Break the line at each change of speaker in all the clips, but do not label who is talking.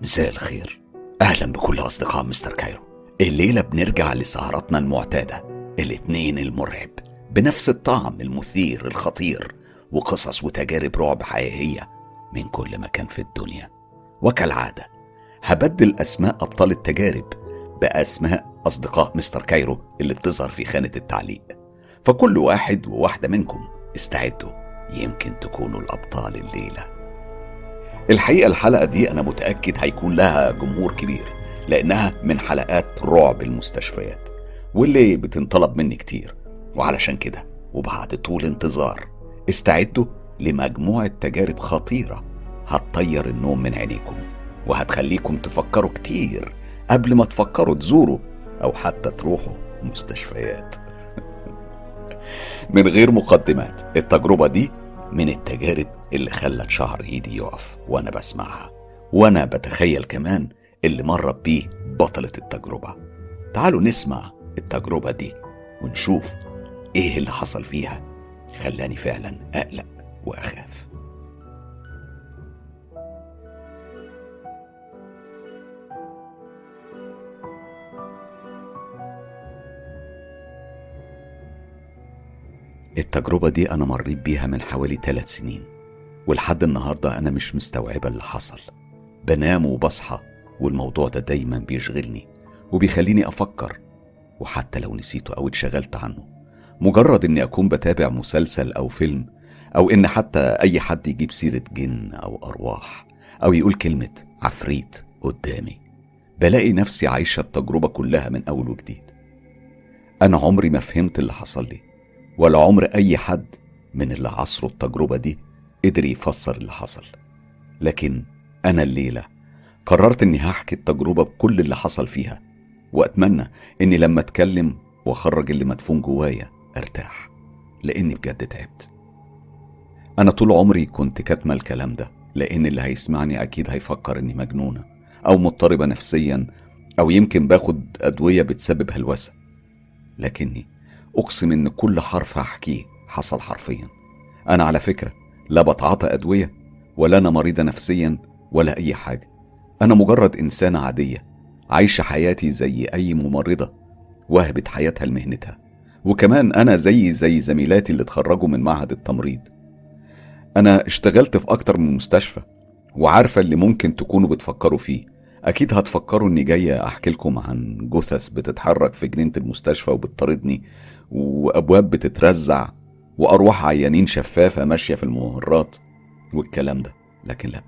مساء الخير أهلا بكل أصدقاء مستر كايرو الليلة بنرجع لسهرتنا المعتادة الاثنين المرعب بنفس الطعم المثير الخطير وقصص وتجارب رعب حقيقية من كل مكان في الدنيا وكالعادة هبدل أسماء أبطال التجارب بأسماء أصدقاء مستر كايرو اللي بتظهر في خانة التعليق فكل واحد وواحدة منكم استعدوا يمكن تكونوا الأبطال الليلة الحقيقة الحلقة دي أنا متأكد هيكون لها جمهور كبير لأنها من حلقات رعب المستشفيات واللي بتنطلب مني كتير وعلشان كده وبعد طول انتظار استعدوا لمجموعة تجارب خطيرة هتطير النوم من عينيكم وهتخليكم تفكروا كتير قبل ما تفكروا تزوروا أو حتى تروحوا مستشفيات من غير مقدمات التجربة دي من التجارب اللي خلت شعر ايدي يقف وانا بسمعها وانا بتخيل كمان اللي مرت بيه بطلة التجربة تعالوا نسمع التجربة دي ونشوف ايه اللي حصل فيها خلاني فعلا اقلق واخاف التجربة دي أنا مريت بيها من حوالي ثلاث سنين ولحد النهاردة أنا مش مستوعبة اللي حصل بنام وبصحى والموضوع ده دايما بيشغلني وبيخليني أفكر وحتى لو نسيته أو اتشغلت عنه مجرد إني أكون بتابع مسلسل أو فيلم أو إن حتى أي حد يجيب سيرة جن أو أرواح أو يقول كلمة عفريت قدامي بلاقي نفسي عايشة التجربة كلها من أول وجديد أنا عمري ما فهمت اللي حصل لي ولا عمر أي حد من اللي عصروا التجربة دي قدر يفسر اللي حصل لكن أنا الليلة قررت إني هحكي التجربة بكل اللي حصل فيها وأتمنى إني لما أتكلم وأخرج اللي مدفون جوايا أرتاح لأني بجد تعبت أنا طول عمري كنت كاتمة الكلام ده لأن اللي هيسمعني أكيد هيفكر إني مجنونة أو مضطربة نفسيا أو يمكن باخد أدوية بتسبب هلوسة لكني أقسم إن كل حرف هحكيه حصل حرفيا أنا على فكرة لا بتعاطى أدوية ولا أنا مريضة نفسيا ولا أي حاجة أنا مجرد إنسانة عادية عايشة حياتي زي أي ممرضة وهبت حياتها لمهنتها وكمان أنا زي زي زميلاتي اللي اتخرجوا من معهد التمريض أنا اشتغلت في أكتر من مستشفى وعارفة اللي ممكن تكونوا بتفكروا فيه أكيد هتفكروا إني جاية أحكي لكم عن جثث بتتحرك في جنينة المستشفى وبتطاردني وأبواب بتترزع وأرواح عيانين شفافة ماشية في الممرات والكلام ده لكن لا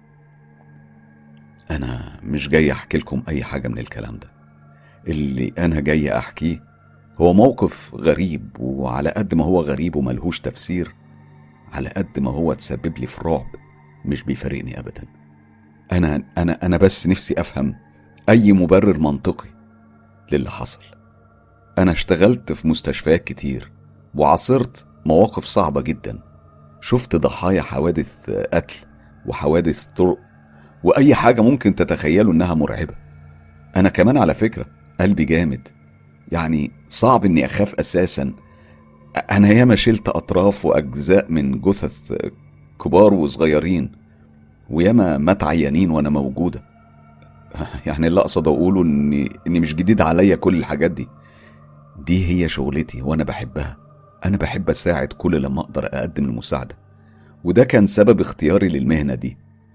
أنا مش جاي أحكي لكم أي حاجة من الكلام ده اللي أنا جاي أحكيه هو موقف غريب وعلى قد ما هو غريب وملهوش تفسير على قد ما هو تسبب لي في رعب مش بيفارقني أبدا أنا أنا أنا بس نفسي أفهم أي مبرر منطقي للي حصل أنا اشتغلت في مستشفيات كتير وعاصرت مواقف صعبة جدا شفت ضحايا حوادث قتل وحوادث طرق وأي حاجة ممكن تتخيلوا إنها مرعبة أنا كمان على فكرة قلبي جامد يعني صعب إني أخاف أساسا أنا ياما شلت أطراف وأجزاء من جثث كبار وصغيرين وياما مات عيانين وأنا موجودة يعني اللي أقصد أقوله إني إني مش جديد عليا كل الحاجات دي دي هي شغلتي وأنا بحبها أنا بحب أساعد كل لما أقدر أقدم المساعدة وده كان سبب اختياري للمهنة دي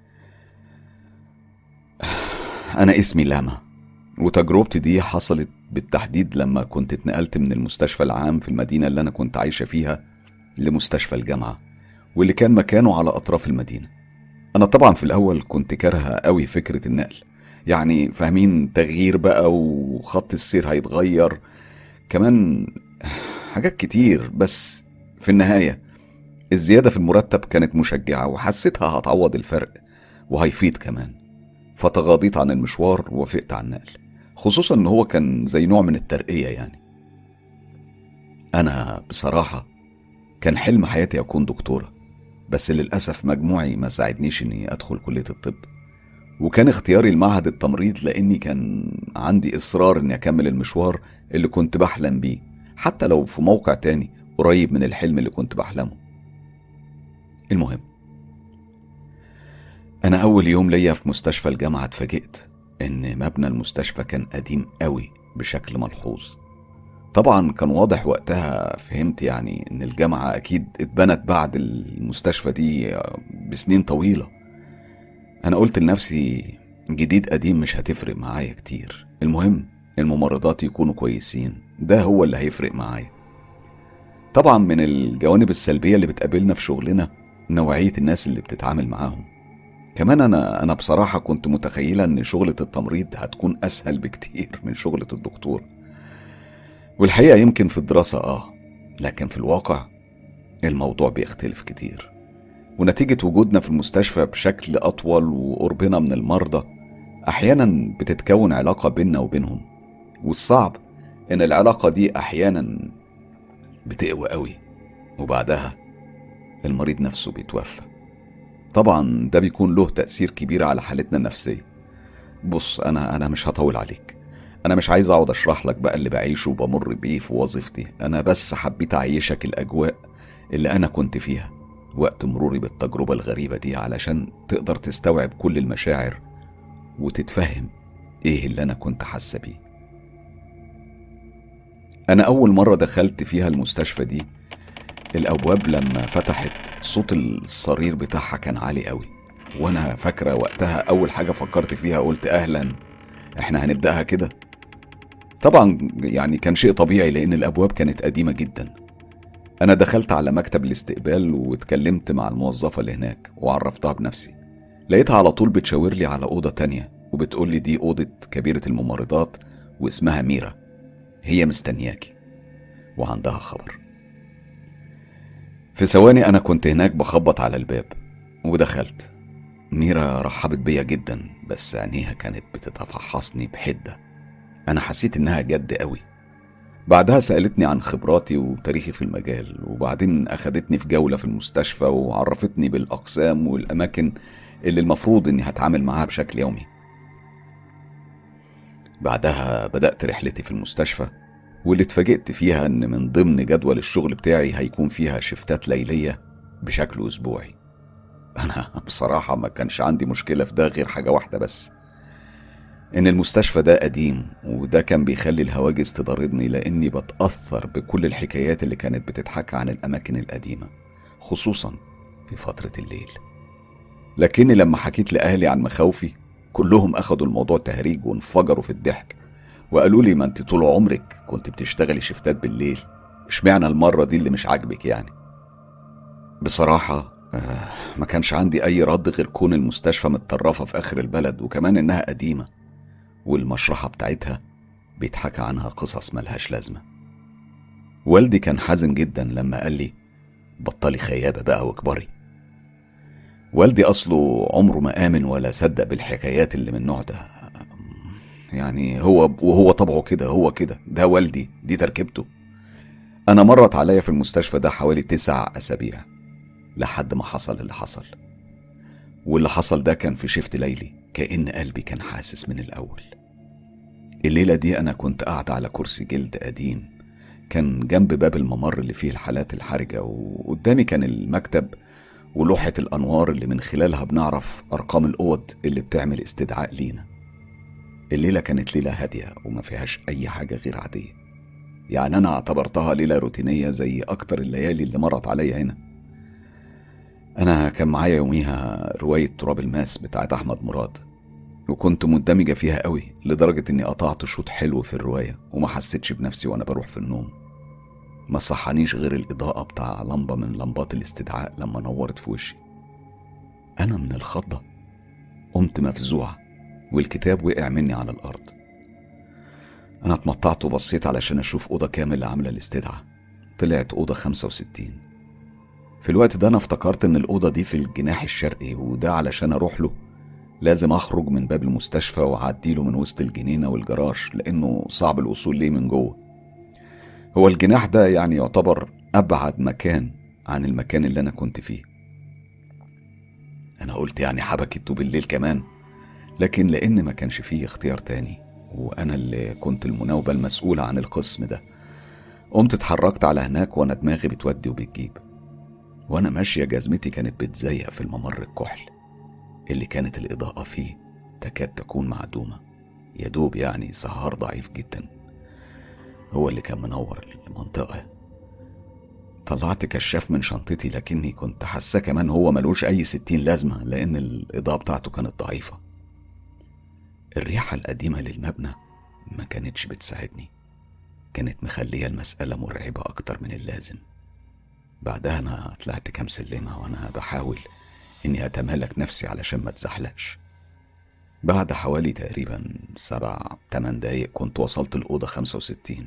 أنا اسمي لاما وتجربتي دي حصلت بالتحديد لما كنت اتنقلت من المستشفى العام في المدينة اللي أنا كنت عايشة فيها لمستشفى الجامعة واللي كان مكانه على أطراف المدينة أنا طبعا في الأول كنت كارهة قوي فكرة النقل يعني فاهمين تغيير بقى وخط السير هيتغير كمان حاجات كتير بس في النهاية الزيادة في المرتب كانت مشجعة وحسيتها هتعوض الفرق وهيفيد كمان فتغاضيت عن المشوار ووافقت على النقل خصوصا ان هو كان زي نوع من الترقية يعني انا بصراحة كان حلم حياتي اكون دكتورة بس للأسف مجموعي ما ساعدنيش اني ادخل كلية الطب وكان اختياري المعهد التمريض لاني كان عندي اصرار اني اكمل المشوار اللي كنت بحلم بيه حتى لو في موقع تاني قريب من الحلم اللي كنت بحلمه المهم أنا أول يوم ليا في مستشفى الجامعة اتفاجئت إن مبنى المستشفى كان قديم قوي بشكل ملحوظ طبعا كان واضح وقتها فهمت يعني إن الجامعة أكيد اتبنت بعد المستشفى دي بسنين طويلة أنا قلت لنفسي جديد قديم مش هتفرق معايا كتير المهم الممرضات يكونوا كويسين ده هو اللي هيفرق معايا طبعا من الجوانب السلبية اللي بتقابلنا في شغلنا نوعية الناس اللي بتتعامل معاهم كمان انا انا بصراحة كنت متخيلة ان شغلة التمريض هتكون اسهل بكتير من شغلة الدكتور والحقيقة يمكن في الدراسة اه لكن في الواقع الموضوع بيختلف كتير ونتيجة وجودنا في المستشفى بشكل أطول وقربنا من المرضى أحيانا بتتكون علاقة بيننا وبينهم والصعب إن العلاقة دي أحيانا بتقوى قوي وبعدها المريض نفسه بيتوفى طبعا ده بيكون له تأثير كبير على حالتنا النفسية بص أنا أنا مش هطول عليك أنا مش عايز أقعد أشرح لك بقى اللي بعيشه وبمر بيه في وظيفتي أنا بس حبيت أعيشك الأجواء اللي أنا كنت فيها وقت مروري بالتجربة الغريبة دي علشان تقدر تستوعب كل المشاعر وتتفهم إيه اللي أنا كنت حاسة بيه أنا أول مرة دخلت فيها المستشفى دي الأبواب لما فتحت صوت الصرير بتاعها كان عالي قوي وأنا فاكرة وقتها أول حاجة فكرت فيها قلت أهلا إحنا هنبدأها كده طبعا يعني كان شيء طبيعي لأن الأبواب كانت قديمة جدا أنا دخلت على مكتب الاستقبال واتكلمت مع الموظفة اللي هناك وعرفتها بنفسي لقيتها على طول بتشاور لي على أوضة تانية وبتقول لي دي أوضة كبيرة الممرضات واسمها ميرا هي مستنياكي وعندها خبر في ثواني أنا كنت هناك بخبط على الباب ودخلت ميرا رحبت بيا جدا بس عينيها كانت بتتفحصني بحدة أنا حسيت إنها جد قوي بعدها سألتني عن خبراتي وتاريخي في المجال وبعدين أخدتني في جولة في المستشفى وعرفتني بالأقسام والأماكن اللي المفروض إني هتعامل معاها بشكل يومي بعدها بدأت رحلتي في المستشفى واللي اتفاجئت فيها إن من ضمن جدول الشغل بتاعي هيكون فيها شفتات ليلية بشكل أسبوعي أنا بصراحة ما كانش عندي مشكلة في ده غير حاجة واحدة بس إن المستشفى ده قديم وده كان بيخلي الهواجس تضاردني لأني بتأثر بكل الحكايات اللي كانت بتتحكى عن الأماكن القديمة خصوصا في فترة الليل لكني لما حكيت لأهلي عن مخاوفي كلهم أخدوا الموضوع تهريج وانفجروا في الضحك وقالوا لي ما انت طول عمرك كنت بتشتغلي شفتات بالليل اشمعنى المرة دي اللي مش عاجبك يعني بصراحة آه ما كانش عندي أي رد غير كون المستشفى متطرفة في آخر البلد وكمان إنها قديمة والمشرحة بتاعتها بيتحكى عنها قصص ملهاش لازمة والدي كان حزن جدا لما قال لي بطلي خيابة بقى واكبري والدي أصله عمره ما آمن ولا صدق بالحكايات اللي من النوع ده يعني هو وهو طبعه كده هو كده ده والدي دي تركيبته أنا مرت عليا في المستشفى ده حوالي تسع أسابيع لحد ما حصل اللي حصل واللي حصل ده كان في شفت ليلي كأن قلبي كان حاسس من الأول الليلة دي أنا كنت قاعد على كرسي جلد قديم كان جنب باب الممر اللي فيه الحالات الحرجة وقدامي كان المكتب ولوحة الأنوار اللي من خلالها بنعرف أرقام الأوض اللي بتعمل استدعاء لينا الليلة كانت ليلة هادية وما فيهاش أي حاجة غير عادية يعني أنا اعتبرتها ليلة روتينية زي أكتر الليالي اللي مرت عليا هنا أنا كان معايا يوميها رواية تراب الماس بتاعت أحمد مراد وكنت مندمجة فيها قوي لدرجة إني قطعت شوط حلو في الرواية وما حسيتش بنفسي وأنا بروح في النوم ما صحانيش غير الإضاءة بتاع لمبة من لمبات الاستدعاء لما نورت في وشي أنا من الخضة قمت مفزوع والكتاب وقع مني على الأرض أنا اتمطعت وبصيت علشان أشوف أوضة كاملة عاملة الاستدعاء طلعت أوضة خمسة وستين في الوقت ده أنا افتكرت إن الأوضة دي في الجناح الشرقي وده علشان أروح له لازم أخرج من باب المستشفى وأعديله من وسط الجنينة والجراج لأنه صعب الوصول ليه من جوه هو الجناح ده يعني يعتبر أبعد مكان عن المكان اللي أنا كنت فيه أنا قلت يعني حبكته بالليل كمان لكن لأن ما كانش فيه اختيار تاني وأنا اللي كنت المناوبة المسؤولة عن القسم ده قمت اتحركت على هناك وأنا دماغي بتودي وبتجيب وأنا ماشية جزمتي كانت بتزيق في الممر الكحل اللي كانت الإضاءة فيه تكاد تكون معدومة يا دوب يعني سهر ضعيف جدا هو اللي كان منور المنطقة طلعت كشاف من شنطتي لكني كنت حاسة كمان هو ملوش أي ستين لازمة لأن الإضاءة بتاعته كانت ضعيفة الريحة القديمة للمبنى ما كانتش بتساعدني كانت مخلية المسألة مرعبة أكتر من اللازم بعدها أنا طلعت كام سلمة وأنا بحاول إني أتمالك نفسي علشان ما تزحلقش بعد حوالي تقريبا سبع تمن دقايق كنت وصلت الأوضة خمسة وستين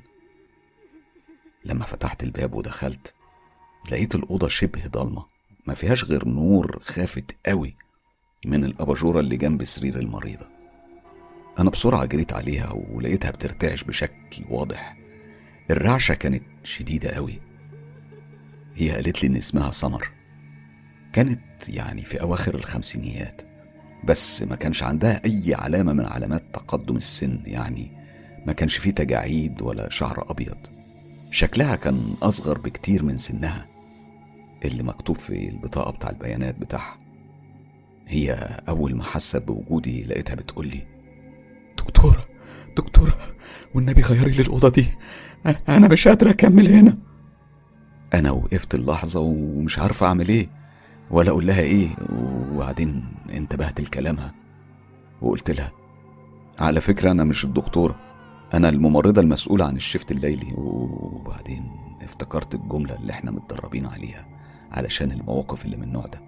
لما فتحت الباب ودخلت لقيت الأوضة شبه ضلمة ما فيهاش غير نور خافت قوي من الأباجورة اللي جنب سرير المريضة أنا بسرعة جريت عليها ولقيتها بترتعش بشكل واضح الرعشة كانت شديدة قوي هي قالت لي إن اسمها سمر كانت يعني في أواخر الخمسينيات بس ما كانش عندها أي علامة من علامات تقدم السن يعني ما كانش فيه تجاعيد ولا شعر أبيض شكلها كان أصغر بكتير من سنها اللي مكتوب في البطاقة بتاع البيانات بتاعها هي أول ما حست بوجودي لقيتها بتقولي
دكتورة دكتورة والنبي غيري لي الأوضة دي أنا مش قادرة أكمل هنا
أنا وقفت اللحظة ومش عارفة أعمل إيه ولا أقول لها إيه وبعدين انتبهت لكلامها وقلت لها على فكرة أنا مش الدكتورة أنا الممرضة المسؤولة عن الشفت الليلي وبعدين افتكرت الجملة اللي احنا متدربين عليها علشان المواقف اللي من النوع ده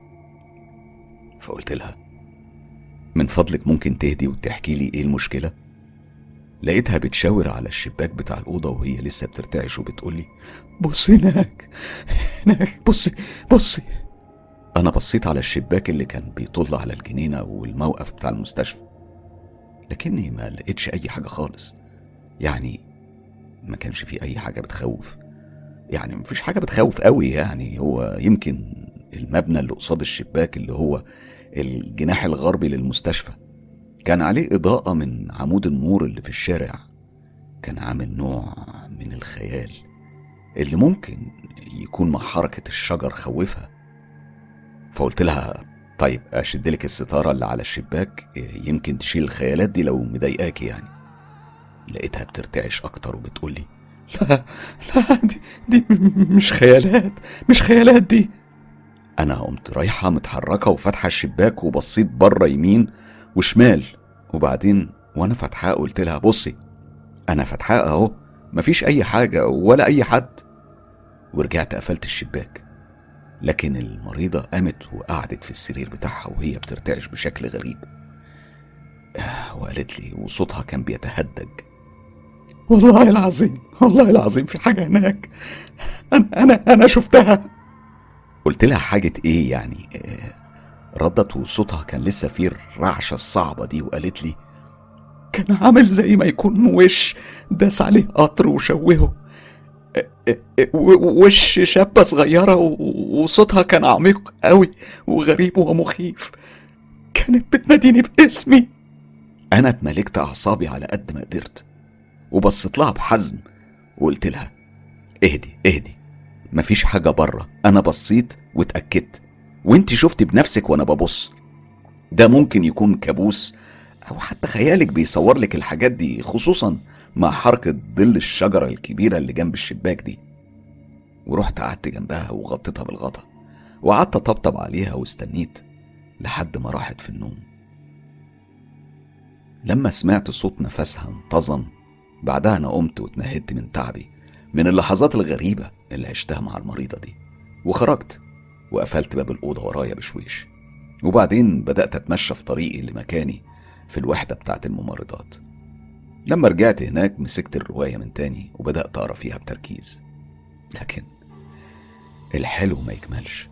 فقلت لها من فضلك ممكن تهدي وتحكي لي ايه المشكلة لقيتها بتشاور على الشباك بتاع الأوضة وهي لسه بترتعش وبتقولي
بصي هناك هناك بصي بصي
أنا بصيت على الشباك اللي كان بيطل على الجنينة والموقف بتاع المستشفى لكني ما لقيتش أي حاجة خالص يعني ما كانش في أي حاجة بتخوف يعني مفيش حاجة بتخوف قوي يعني هو يمكن المبنى اللي قصاد الشباك اللي هو الجناح الغربي للمستشفى كان عليه إضاءة من عمود النور اللي في الشارع كان عامل نوع من الخيال اللي ممكن يكون مع حركة الشجر خوفها فقلت لها طيب أشدلك الستارة اللي على الشباك يمكن تشيل الخيالات دي لو مضايقاكي يعني لقيتها بترتعش أكتر وبتقولي
لا لا دي, دي مش خيالات مش خيالات دي
أنا قمت رايحة متحركة وفاتحة الشباك وبصيت بره يمين وشمال وبعدين وأنا فاتحاه قلت لها بصي أنا فاتحاه أهو مفيش أي حاجة ولا أي حد ورجعت قفلت الشباك لكن المريضة قامت وقعدت في السرير بتاعها وهي بترتعش بشكل غريب وقالت لي وصوتها كان بيتهدج
والله العظيم والله العظيم في حاجة هناك أنا أنا أنا شفتها
قلت لها حاجة إيه يعني ردت وصوتها كان لسه فيه الرعشة الصعبة دي وقالت لي
كان عامل زي ما يكون وش داس عليه قطر وشوهه وش شابة صغيرة وصوتها كان عميق قوي وغريب ومخيف كانت بتناديني باسمي
أنا اتملكت أعصابي على قد ما قدرت وبصيت لها بحزم وقلت لها اهدي اهدي مفيش حاجة بره أنا بصيت واتأكدت وانت شفتي بنفسك وأنا ببص ده ممكن يكون كابوس أو حتى خيالك بيصور لك الحاجات دي خصوصا مع حركة ظل الشجرة الكبيرة اللي جنب الشباك دي ورحت قعدت جنبها وغطيتها بالغطا وقعدت أطبطب عليها واستنيت لحد ما راحت في النوم لما سمعت صوت نفسها انتظم بعدها أنا قمت واتنهدت من تعبي من اللحظات الغريبة اللي عشتها مع المريضة دي وخرجت وقفلت باب الأوضة ورايا بشويش وبعدين بدأت أتمشى في طريقي لمكاني في الوحدة بتاعت الممرضات لما رجعت هناك مسكت الرواية من تاني وبدأت أقرأ فيها بتركيز لكن الحلو ما يكملش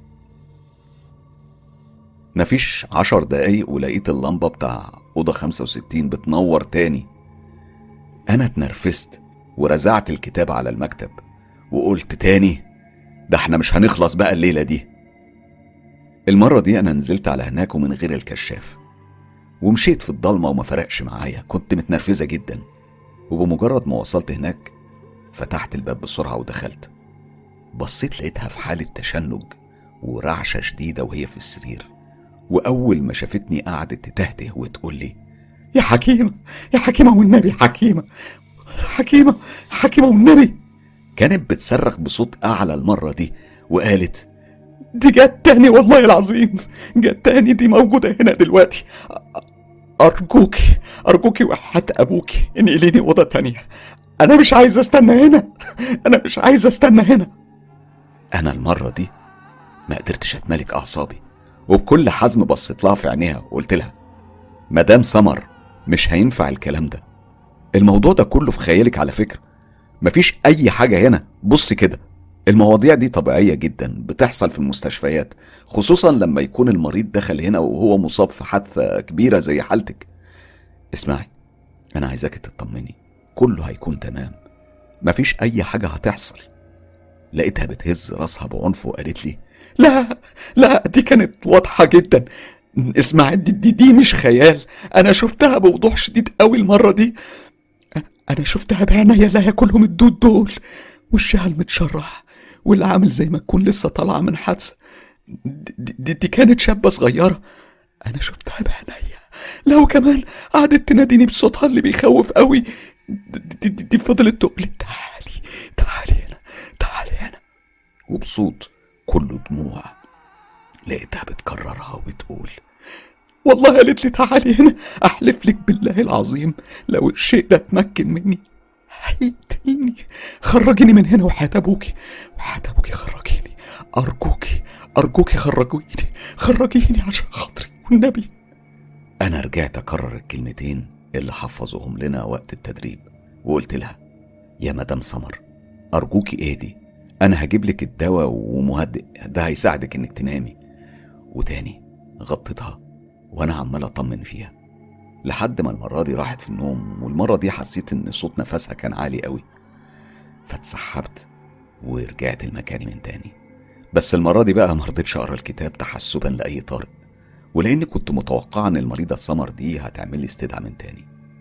مفيش عشر دقايق ولقيت اللمبة بتاع أوضة خمسة وستين بتنور تاني أنا اتنرفزت ورزعت الكتاب على المكتب وقلت تاني ده احنا مش هنخلص بقى الليلة دي المرة دي أنا نزلت على هناك ومن غير الكشاف ومشيت في الضلمة وما فرقش معايا كنت متنرفزة جدا وبمجرد ما وصلت هناك فتحت الباب بسرعة ودخلت بصيت لقيتها في حالة تشنج ورعشة شديدة وهي في السرير وأول ما شافتني قعدت تتهته وتقول لي
يا حكيمة يا حكيمة والنبي حكيمة حكيمة حكيمة والنبي
كانت بتصرخ بصوت أعلى المرة دي وقالت
دي جت تاني والله العظيم جت تاني دي موجودة هنا دلوقتي أ- أرجوكي أرجوكي وحياة أبوكي انقليني أوضة تانية أنا مش عايز أستنى هنا أنا مش عايز أستنى هنا
أنا المرة دي ما قدرتش أتملك أعصابي وبكل حزم بصيت لها في عينيها وقلت لها مدام سمر مش هينفع الكلام ده الموضوع ده كله في خيالك على فكرة مفيش أي حاجة هنا بص كده المواضيع دي طبيعية جدا بتحصل في المستشفيات خصوصا لما يكون المريض دخل هنا وهو مصاب في حادثة كبيرة زي حالتك اسمعي أنا عايزاك تطمني كله هيكون تمام مفيش أي حاجة هتحصل لقيتها بتهز راسها بعنف وقالت لي
لا لا دي كانت واضحة جدا اسمع دي, دي, دي مش خيال أنا شفتها بوضوح شديد قوي المرة دي أنا شفتها بعينيا لا ياكلهم الدود دول وشها المتشرح واللي عامل زي ما تكون لسه طالعة من حادثة دي, دي, دي كانت شابة صغيرة أنا شفتها بعينيا لو كمان قعدت تناديني بصوتها اللي بيخوف قوي دي, دي, دي, دي فضلت تقول لي تعالي تعالي هنا تعالي هنا
وبصوت كله دموع لقيتها بتكررها وبتقول
والله قالت لي تعالي هنا احلف لك بالله العظيم لو الشيء ده اتمكن مني هيقتلني خرجيني من هنا وحياة ابوكي وحياة ابوكي خرجيني ارجوكي ارجوكي خرجيني خرجيني عشان خاطري والنبي
أنا رجعت أكرر الكلمتين اللي حفظوهم لنا وقت التدريب وقلت لها يا مدام سمر أرجوكي اهدي أنا هجيب لك الدواء ومهدئ ده هيساعدك إنك تنامي وتاني غطيتها وأنا عمال أطمن فيها لحد ما المرة دي راحت في النوم والمرة دي حسيت إن صوت نفسها كان عالي قوي فاتسحبت ورجعت لمكاني من تاني بس المرة دي بقى مرضتش أقرأ الكتاب تحسبا لأي طارئ ولاني كنت متوقع ان المريضه السمر دي هتعمل لي استدعاء من تاني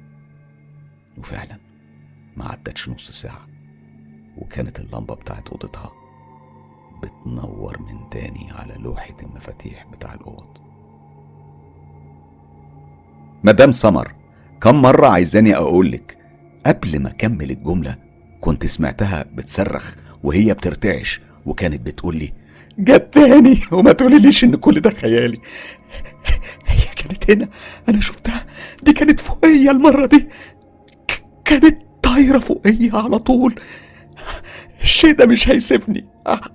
وفعلا ما عدتش نص ساعه وكانت اللمبه بتاعت اوضتها بتنور من تاني على لوحه المفاتيح بتاع الاوض مدام سمر كم مره عايزاني اقولك قبل ما اكمل الجمله كنت سمعتها بتصرخ وهي بترتعش وكانت بتقول لي
جت تاني وما تقوليليش ان كل ده خيالي هي كانت هنا انا شفتها دي كانت فوقيا المرة دي ك- كانت طايرة فوقيا على طول الشيء ده مش هيسيبني أ-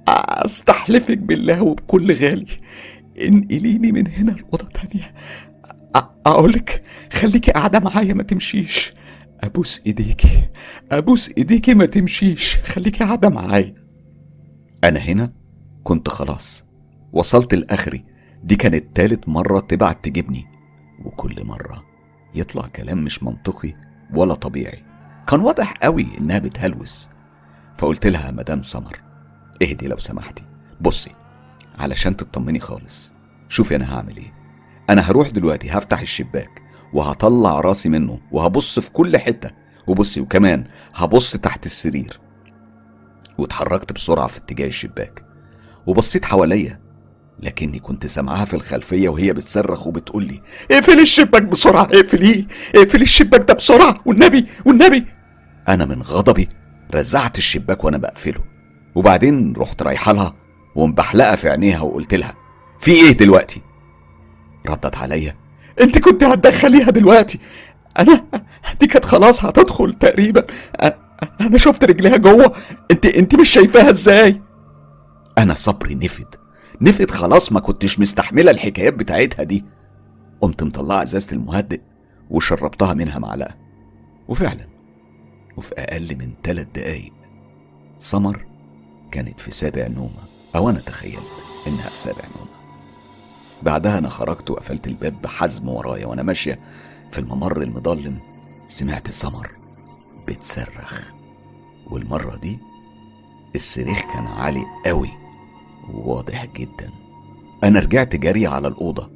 استحلفك بالله وبكل غالي انقليني من هنا لأوضة تانية أ- اقولك خليكي قاعدة معايا ما تمشيش ابوس ايديكي ابوس ايديكي ما تمشيش خليكي قاعدة معايا
أنا هنا كنت خلاص وصلت لآخري دي كانت تالت مرة تبعت تجيبني وكل مرة يطلع كلام مش منطقي ولا طبيعي كان واضح قوي إنها بتهلوس فقلت لها مدام سمر اهدي لو سمحتي بصي علشان تطمني خالص شوفي أنا هعمل إيه أنا هروح دلوقتي هفتح الشباك وهطلع راسي منه وهبص في كل حتة وبصي وكمان هبص تحت السرير واتحركت بسرعة في اتجاه الشباك وبصيت حواليا لكني كنت سامعاها في الخلفية وهي بتصرخ وبتقول لي
اقفل الشباك بسرعة اقفليه اقفل الشباك ده بسرعة والنبي والنبي
أنا من غضبي رزعت الشباك وأنا بقفله وبعدين رحت رايحة لها ومبحلقة في عينيها وقلت لها في إيه دلوقتي؟ ردت عليا
انت كنت هتدخليها دلوقتي انا دي كانت خلاص هتدخل تقريبا أ- انا شفت رجليها جوه انت انت مش شايفاها ازاي
أنا صبري نفد نفد خلاص ما كنتش مستحملة الحكايات بتاعتها دي قمت مطلعة إزازة المهدئ وشربتها منها معلقة وفعلا وفي أقل من ثلاث دقايق سمر كانت في سابع نومة أو أنا تخيلت إنها في سابع نومة بعدها أنا خرجت وقفلت الباب بحزم ورايا وأنا ماشية في الممر المظلم سمعت سمر بتصرخ والمرة دي الصريخ كان عالي قوي وواضح جدا انا رجعت جري على الاوضه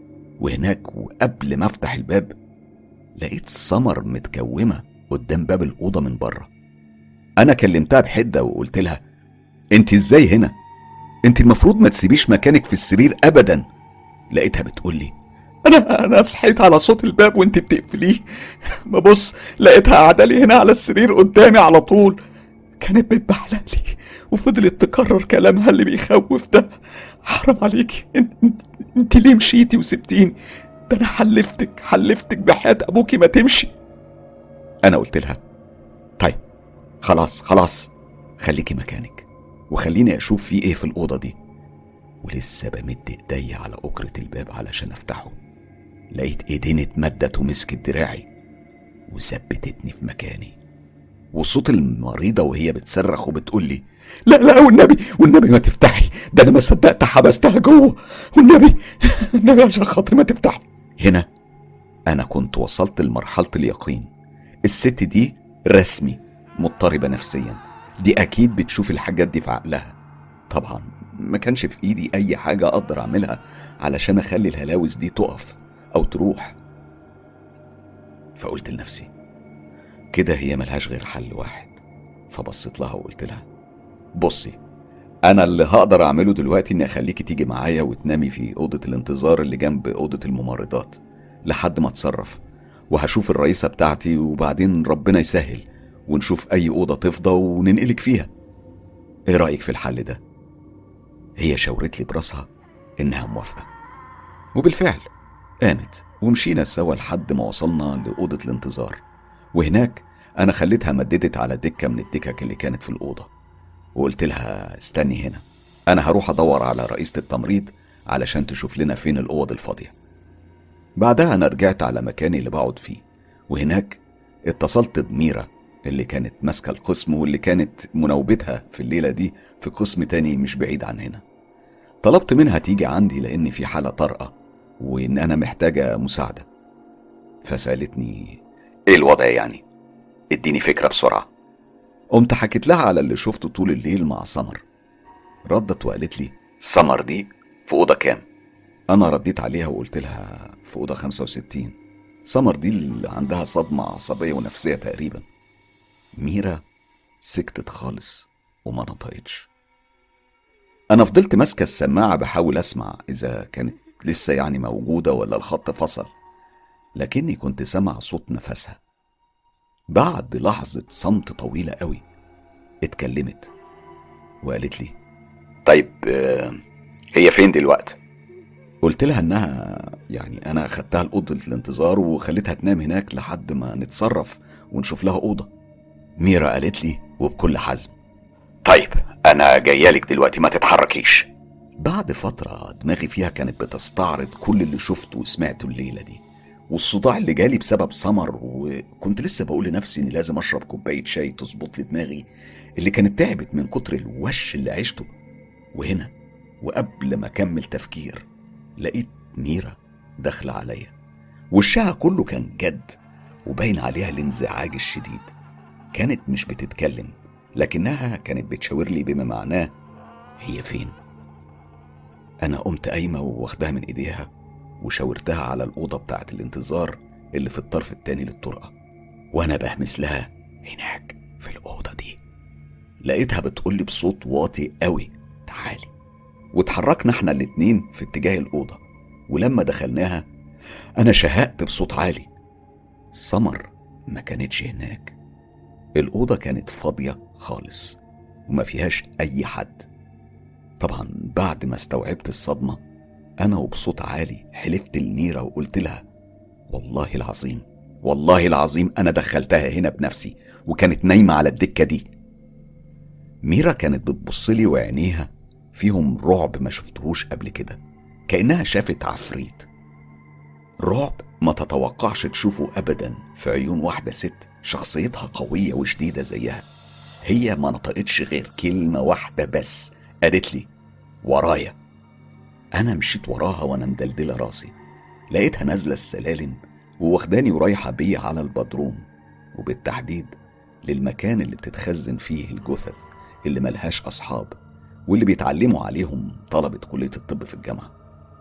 وهناك وقبل ما افتح الباب لقيت سمر متكومه قدام باب الاوضه من بره انا كلمتها بحده وقلت لها انت ازاي هنا انت المفروض ما تسيبيش مكانك في السرير ابدا لقيتها بتقول لي
انا انا صحيت على صوت الباب وانت بتقفليه ببص لقيتها قاعده لي هنا على السرير قدامي على طول كانت بتبحلق لي وفضلت تكرر كلامها اللي بيخوف ده حرام عليكي انت, انت, انت ليه مشيتي وسبتيني ده انا حلفتك حلفتك بحياة ابوكي ما تمشي
انا قلت لها طيب خلاص خلاص خليكي مكانك وخليني اشوف في ايه في الاوضه دي ولسه بمد ايديا على اكرة الباب علشان افتحه لقيت ايدين اتمدت ومسكت دراعي وثبتتني في مكاني وصوت المريضة وهي بتصرخ وبتقول لي
لا لا والنبي والنبي ما تفتحي ده انا ما صدقت حبستها جوه والنبي النبي عشان خاطري ما تفتحي
هنا أنا كنت وصلت لمرحلة اليقين الست دي رسمي مضطربة نفسيا دي أكيد بتشوف الحاجات دي في عقلها طبعا ما كانش في إيدي أي حاجة أقدر أعملها علشان أخلي الهلاوس دي تقف أو تروح فقلت لنفسي كده هي ملهاش غير حل واحد فبصيت لها وقلت لها بصي انا اللي هقدر اعمله دلوقتي اني اخليكي تيجي معايا وتنامي في اوضه الانتظار اللي جنب اوضه الممرضات لحد ما اتصرف وهشوف الرئيسه بتاعتي وبعدين ربنا يسهل ونشوف اي اوضه تفضى وننقلك فيها ايه رايك في الحل ده هي شاورت لي براسها انها موافقه وبالفعل قامت ومشينا سوا لحد ما وصلنا لاوضه الانتظار وهناك انا خليتها مددت على دكه من الدكك اللي كانت في الاوضه وقلت لها استني هنا انا هروح ادور على رئيسة التمريض علشان تشوف لنا فين الاوض الفاضية بعدها انا رجعت على مكاني اللي بقعد فيه وهناك اتصلت بميرا اللي كانت ماسكة القسم واللي كانت مناوبتها في الليلة دي في قسم تاني مش بعيد عن هنا طلبت منها تيجي عندي لأن في حالة طارئة وإن أنا محتاجة مساعدة فسألتني إيه الوضع يعني؟ اديني فكرة بسرعة قمت حكيت لها على اللي شفته طول الليل مع سمر ردت وقالت لي سمر دي في أوضة كام؟ أنا رديت عليها وقلت لها في أوضة 65 سمر دي اللي عندها صدمة عصبية ونفسية تقريبا ميرا سكتت خالص وما نطقتش أنا فضلت ماسكة السماعة بحاول أسمع إذا كانت لسه يعني موجودة ولا الخط فصل لكني كنت سامع صوت نفسها بعد لحظة صمت طويلة قوي اتكلمت وقالت لي طيب آه، هي فين دلوقتي؟ قلت لها انها يعني انا خدتها لأوضة الانتظار وخليتها تنام هناك لحد ما نتصرف ونشوف لها أوضة ميرا قالت لي وبكل حزم طيب انا جايالك دلوقتي ما تتحركيش بعد فترة دماغي فيها كانت بتستعرض كل اللي شفته وسمعته الليلة دي والصداع اللي جالي بسبب سمر وكنت لسه بقول لنفسي اني لازم اشرب كوبايه شاي تظبط لي دماغي اللي كانت تعبت من كتر الوش اللي عشته وهنا وقبل ما اكمل تفكير لقيت ميرا داخله عليا وشها كله كان جد وباين عليها الانزعاج الشديد كانت مش بتتكلم لكنها كانت بتشاور لي بما معناه هي فين انا قمت قايمه واخدها من ايديها وشاورتها على الأوضة بتاعت الانتظار اللي في الطرف التاني للطرقة وأنا بهمس لها هناك في الأوضة دي لقيتها بتقولي بصوت واطي قوي تعالي واتحركنا احنا الاتنين في اتجاه الأوضة ولما دخلناها أنا شهقت بصوت عالي سمر ما كانتش هناك الأوضة كانت فاضية خالص وما فيهاش أي حد طبعا بعد ما استوعبت الصدمة أنا وبصوت عالي حلفت لميرا وقلت لها والله العظيم والله العظيم أنا دخلتها هنا بنفسي وكانت نايمة على الدكة دي ميرا كانت بتبصلي وعينيها فيهم رعب ما شفتهوش قبل كده كأنها شافت عفريت رعب ما تتوقعش تشوفه أبدا في عيون واحدة ست شخصيتها قوية وشديدة زيها هي ما نطقتش غير كلمة واحدة بس قالت لي ورايا أنا مشيت وراها وأنا مدلدلة راسي لقيتها نازلة السلالم وواخداني ورايحة بيا على البدروم وبالتحديد للمكان اللي بتتخزن فيه الجثث اللي ملهاش أصحاب واللي بيتعلموا عليهم طلبة كلية الطب في الجامعة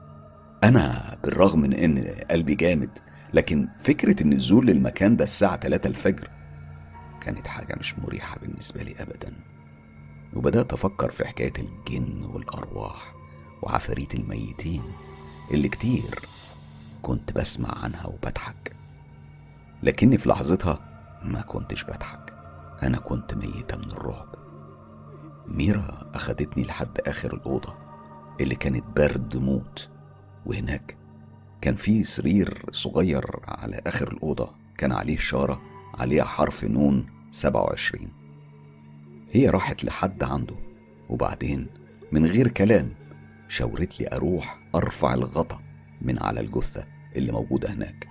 أنا بالرغم من إن قلبي جامد لكن فكرة النزول للمكان ده الساعة 3 الفجر كانت حاجة مش مريحة بالنسبة لي أبدا وبدأت أفكر في حكاية الجن والأرواح وعفاريت الميتين اللي كتير كنت بسمع عنها وبضحك لكني في لحظتها ما كنتش بضحك أنا كنت ميتة من الرعب ميرا أخدتني لحد آخر الأوضة اللي كانت برد موت وهناك كان في سرير صغير على آخر الأوضة كان عليه إشارة عليها حرف نون سبعة وعشرين هي راحت لحد عنده وبعدين من غير كلام شاورت لي أروح أرفع الغطا من على الجثة اللي موجودة هناك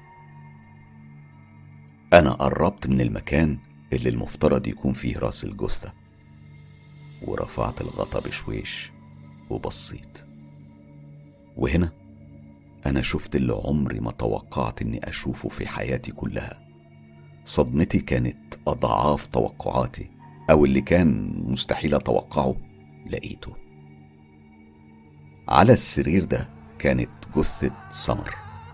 أنا قربت من المكان اللي المفترض يكون فيه راس الجثة ورفعت الغطا بشويش وبصيت وهنا أنا شفت اللي عمري ما توقعت إني أشوفه في حياتي كلها صدمتي كانت أضعاف توقعاتي أو اللي كان مستحيل أتوقعه لقيته على السرير ده كانت جثة سمر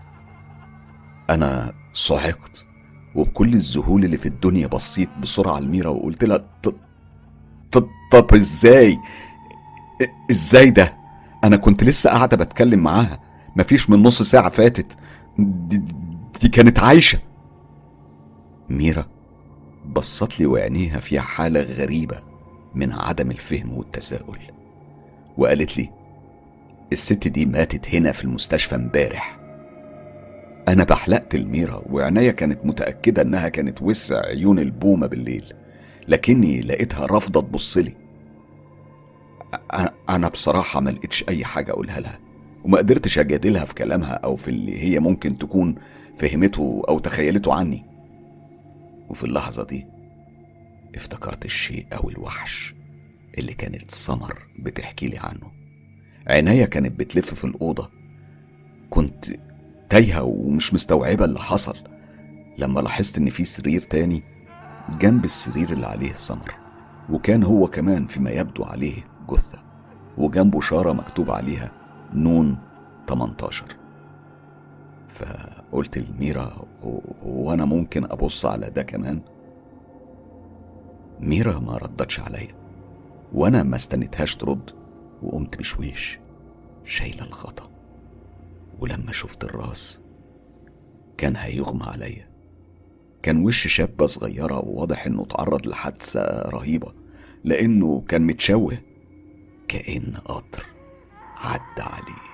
أنا صعقت وبكل الذهول اللي في الدنيا بصيت بسرعة لميرا وقلت لها "ط- ط- طب ازاي إ- ازاي ده انا كنت لسه قاعدة بتكلم معاها مفيش من نص ساعة فاتت دي, دي كانت عايشة ميرا بصت لي وعينيها فيها حالة غريبة من عدم الفهم والتساؤل وقالت لي الست دي ماتت هنا في المستشفى امبارح أنا بحلقت الميرا وعناية كانت متأكدة إنها كانت وسع عيون البومة بالليل لكني لقيتها رافضة تبصلي أ- أنا بصراحة ما لقيتش أي حاجة أقولها لها وما قدرتش أجادلها في كلامها أو في اللي هي ممكن تكون فهمته أو تخيلته عني وفي اللحظة دي افتكرت الشيء أو الوحش اللي كانت سمر بتحكي لي عنه عناية كانت بتلف في الأوضة كنت تايهة ومش مستوعبة اللي حصل لما لاحظت إن في سرير تاني جنب السرير اللي عليه سمر وكان هو كمان فيما يبدو عليه جثة وجنبه شارة مكتوب عليها نون 18 فقلت لميرا "هو- هو أنا ممكن أبص على ده كمان ميرا ما ردتش عليا وأنا ما استنيتهاش ترد وقمت بشويش شايلة الغطا ولما شفت الراس كان هيغمى عليا كان وش شابة صغيرة وواضح انه اتعرض لحادثة رهيبة لانه كان متشوه كأن قطر عدى عليه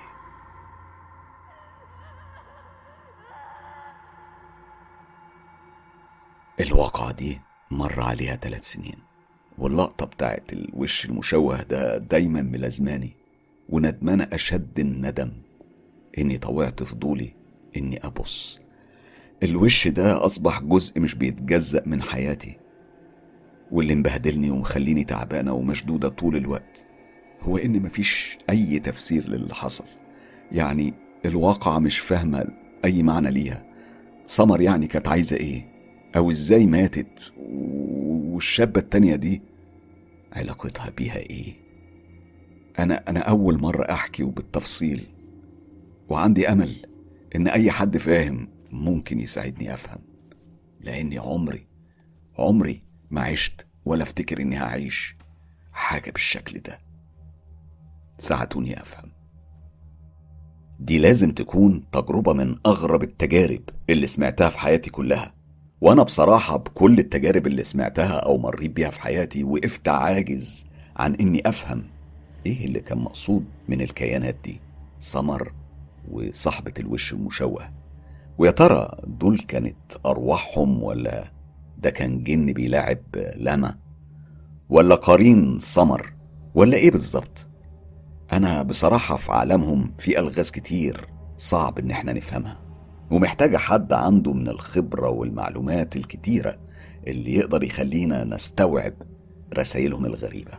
الواقعة دي مر عليها ثلاث سنين واللقطة بتاعت الوش المشوه ده دايما ملازماني وندمان أشد الندم إني طوعت فضولي إني أبص الوش ده أصبح جزء مش بيتجزأ من حياتي واللي مبهدلني ومخليني تعبانة ومشدودة طول الوقت هو إن مفيش أي تفسير للي حصل يعني الواقعة مش فاهمة أي معنى ليها سمر يعني كانت عايزة إيه أو إزاي ماتت و- والشابة التانية دي علاقتها بيها إيه أنا أنا أول مرة أحكي وبالتفصيل وعندي أمل إن أي حد فاهم ممكن يساعدني أفهم لأني عمري عمري ما عشت ولا أفتكر إني هعيش حاجة بالشكل ده ساعدوني أفهم دي لازم تكون تجربة من أغرب التجارب اللي سمعتها في حياتي كلها وأنا بصراحة بكل التجارب اللي سمعتها أو مريت بيها في حياتي وقفت عاجز عن إني أفهم إيه اللي كان مقصود من الكيانات دي سمر وصاحبة الوش المشوه ويا ترى دول كانت أرواحهم ولا ده كان جن بيلاعب لاما ولا قرين سمر ولا إيه بالظبط أنا بصراحة في عالمهم في ألغاز كتير صعب إن احنا نفهمها ومحتاجة حد عنده من الخبرة والمعلومات الكتيرة اللي يقدر يخلينا نستوعب رسائلهم الغريبة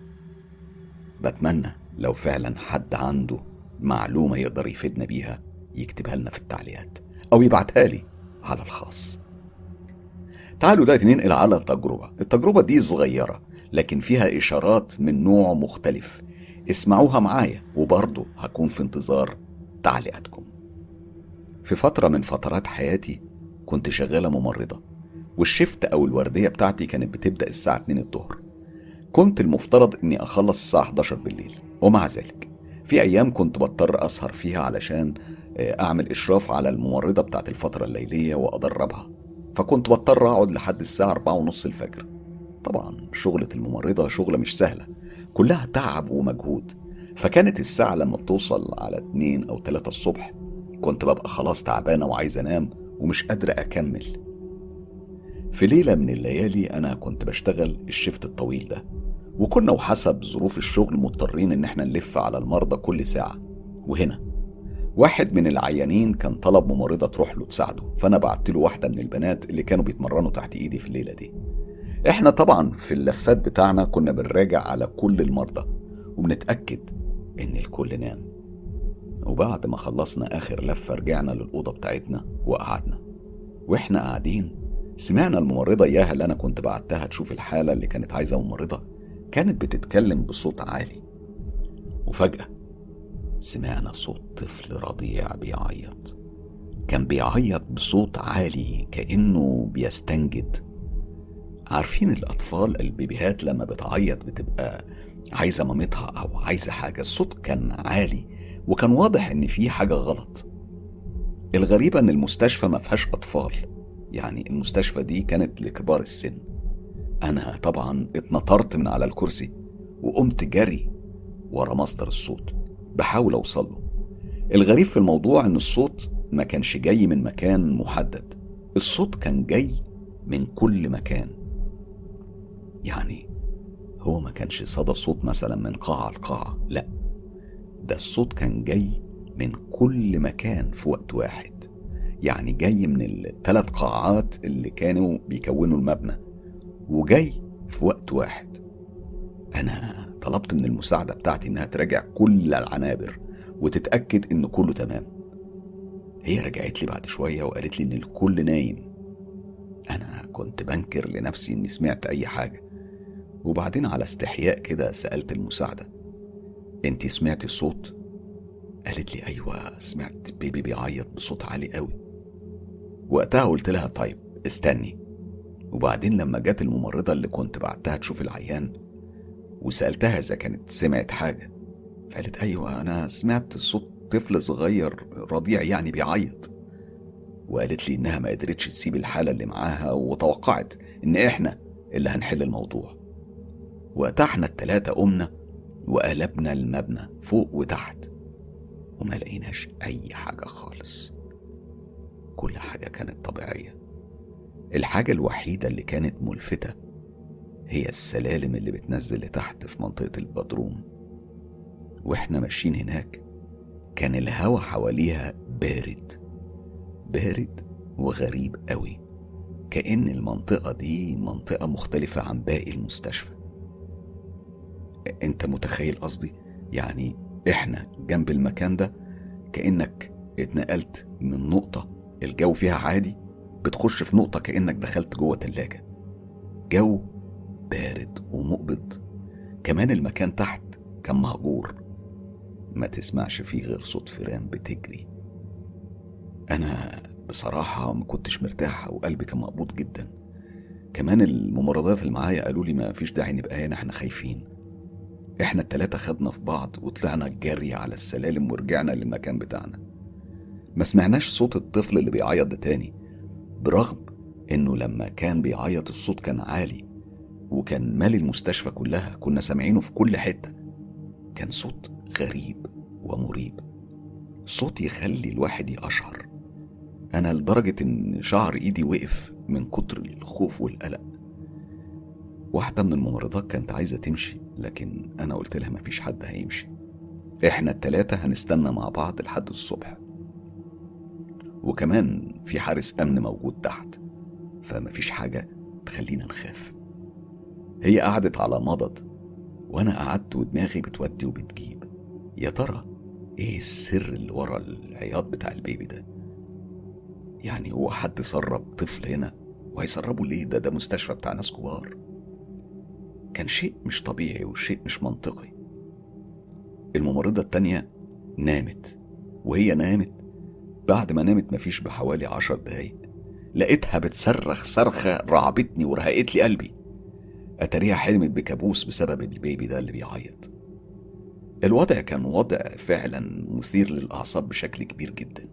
بتمنى لو فعلا حد عنده معلومة يقدر يفيدنا بيها يكتبها لنا في التعليقات أو يبعتها لي على الخاص تعالوا دلوقتي ننقل على التجربة التجربة دي صغيرة لكن فيها إشارات من نوع مختلف اسمعوها معايا وبرضه هكون في انتظار تعليقاتكم في فترة من فترات حياتي كنت شغالة ممرضة والشفت أو الوردية بتاعتي كانت بتبدأ الساعة 2 الظهر كنت المفترض إني أخلص الساعة 11 بالليل ومع ذلك في أيام كنت بضطر أسهر فيها علشان آه، أعمل إشراف على الممرضة بتاعت الفترة الليلية وأدربها فكنت بضطر أقعد لحد الساعة أربعة ونص الفجر طبعا شغلة الممرضة شغلة مش سهلة كلها تعب ومجهود فكانت الساعة لما بتوصل على اتنين أو تلاتة الصبح كنت ببقى خلاص تعبانة وعايز أنام ومش قادرة أكمل في ليلة من الليالي أنا كنت بشتغل الشفت الطويل ده وكنا وحسب ظروف الشغل مضطرين إن احنا نلف على المرضى كل ساعة وهنا واحد من العيانين كان طلب ممرضة تروح له تساعده فأنا بعت له واحدة من البنات اللي كانوا بيتمرنوا تحت إيدي في الليلة دي احنا طبعا في اللفات بتاعنا كنا بنراجع على كل المرضى وبنتأكد إن الكل نام وبعد ما خلصنا آخر لفة رجعنا للأوضة بتاعتنا وقعدنا وإحنا قاعدين سمعنا الممرضة إياها اللي أنا كنت بعتها تشوف الحالة اللي كانت عايزة ممرضة كانت بتتكلم بصوت عالي وفجأة سمعنا صوت طفل رضيع بيعيط كان بيعيط بصوت عالي كأنه بيستنجد عارفين الأطفال البيبيهات لما بتعيط بتبقى عايزة مامتها أو عايزة حاجة الصوت كان عالي وكان واضح إن في حاجة غلط الغريبة إن المستشفى ما فيهاش أطفال يعني المستشفى دي كانت لكبار السن أنا طبعا اتنطرت من على الكرسي وقمت جري ورا مصدر الصوت بحاول أوصل له الغريب في الموضوع إن الصوت ما كانش جاي من مكان محدد الصوت كان جاي من كل مكان يعني هو ما كانش صدى صوت مثلا من قاعة لقاعة لا ده الصوت كان جاي من كل مكان في وقت واحد يعني جاي من الثلاث قاعات اللي كانوا بيكونوا المبنى وجاي في وقت واحد أنا طلبت من المساعدة بتاعتي إنها تراجع كل العنابر وتتأكد إن كله تمام هي رجعت لي بعد شوية وقالت لي إن الكل نايم أنا كنت بنكر لنفسي إني سمعت أي حاجة وبعدين على استحياء كده سألت المساعدة انتي سمعتي الصوت؟ قالت لي أيوة سمعت بيبي بيعيط بصوت عالي قوي وقتها قلت لها طيب استني وبعدين لما جت الممرضة اللي كنت بعتها تشوف العيان وسألتها إذا كانت سمعت حاجة قالت أيوة أنا سمعت صوت طفل صغير رضيع يعني بيعيط وقالت لي إنها ما قدرتش تسيب الحالة اللي معاها وتوقعت إن إحنا اللي هنحل الموضوع وقتها احنا التلاتة قمنا وقلبنا المبنى فوق وتحت وما لقيناش أي حاجة خالص كل حاجة كانت طبيعية الحاجة الوحيدة اللي كانت ملفتة هي السلالم اللي بتنزل لتحت في منطقة البدروم واحنا ماشيين هناك كان الهوا حواليها بارد بارد وغريب قوي كأن المنطقة دي منطقة مختلفة عن باقي المستشفى انت متخيل قصدي يعني احنا جنب المكان ده كأنك اتنقلت من نقطة الجو فيها عادي بتخش في نقطة كأنك دخلت جوه تلاجة جو بارد ومقبض كمان المكان تحت كان مهجور ما تسمعش فيه غير صوت فيران بتجري أنا بصراحة ما كنتش مرتاح وقلبي كان مقبوض جدا كمان الممرضات اللي معايا قالوا لي ما فيش داعي نبقى هنا احنا خايفين احنا التلاتة خدنا في بعض وطلعنا جري على السلالم ورجعنا للمكان بتاعنا ما سمعناش صوت الطفل اللي بيعيط ده تاني برغم انه لما كان بيعيط الصوت كان عالي وكان مالي المستشفى كلها كنا سامعينه في كل حتة كان صوت غريب ومريب صوت يخلي الواحد يقشعر أنا لدرجة إن شعر إيدي وقف من كتر الخوف والقلق واحدة من الممرضات كانت عايزة تمشي لكن أنا قلت لها مفيش حد هيمشي إحنا التلاتة هنستنى مع بعض لحد الصبح وكمان في حارس أمن موجود تحت فمفيش حاجة تخلينا نخاف هي قعدت على مضض وأنا قعدت ودماغي بتودي وبتجيب يا ترى إيه السر اللي ورا العياط بتاع البيبي ده يعني هو حد سرب طفل هنا وهيسربه ليه ده ده مستشفى بتاع ناس كبار كان شيء مش طبيعي وشيء مش منطقي الممرضة التانية نامت وهي نامت بعد ما نامت مفيش بحوالي عشر دقايق لقيتها بتصرخ صرخة رعبتني ورهقت لي قلبي أتاريها حلمت بكابوس بسبب البيبي ده اللي بيعيط الوضع كان وضع فعلا مثير للأعصاب بشكل كبير جدا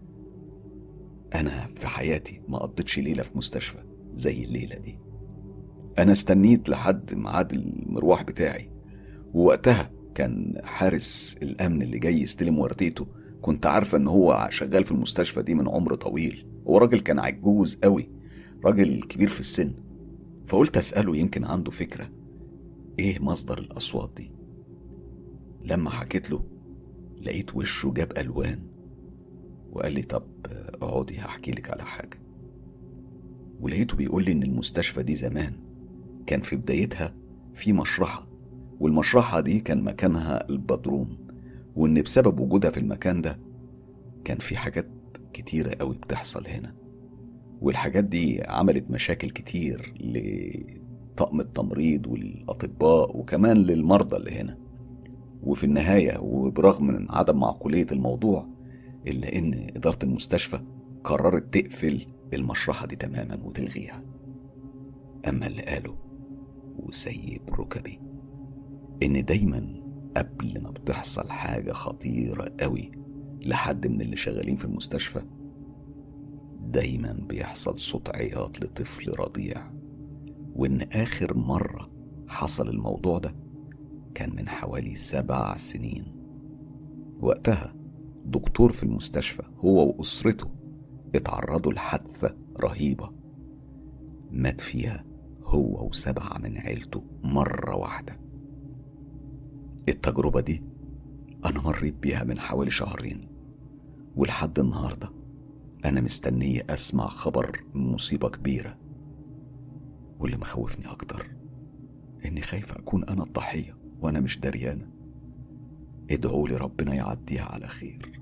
أنا في حياتي ما قضيتش ليلة في مستشفى زي الليلة دي أنا استنيت لحد ميعاد المروح بتاعي ووقتها كان حارس الأمن اللي جاي يستلم ورديته كنت عارفة إن هو شغال في المستشفى دي من عمر طويل هو راجل كان عجوز قوي راجل كبير في السن فقلت أسأله يمكن عنده فكرة إيه مصدر الأصوات دي لما حكيت له لقيت وشه جاب ألوان وقال لي طب اقعدي هحكي لك على حاجة ولقيته بيقول لي إن المستشفى دي زمان كان في بدايتها في مشرحة والمشرحة دي كان مكانها البدروم وإن بسبب وجودها في المكان ده كان في حاجات كتيرة قوي بتحصل هنا والحاجات دي عملت مشاكل كتير لطقم التمريض والأطباء وكمان للمرضى اللي هنا وفي النهاية وبرغم من عدم معقولية الموضوع إلا إن إدارة المستشفى قررت تقفل المشرحة دي تماما وتلغيها أما اللي قاله وسيب ركبي إن دايما قبل ما بتحصل حاجة خطيرة قوي لحد من اللي شغالين في المستشفى دايما بيحصل صوت عياط لطفل رضيع وإن آخر مرة حصل الموضوع ده كان من حوالي سبع سنين وقتها دكتور في المستشفى هو وأسرته اتعرضوا لحادثة رهيبة مات فيها هو وسبعة من عيلته مرة واحدة التجربة دي أنا مريت بيها من حوالي شهرين ولحد النهاردة أنا مستنية أسمع خبر مصيبة كبيرة واللي مخوفني أكتر إني خايفة أكون أنا الضحية وأنا مش دريانة ادعوا لي ربنا يعديها على خير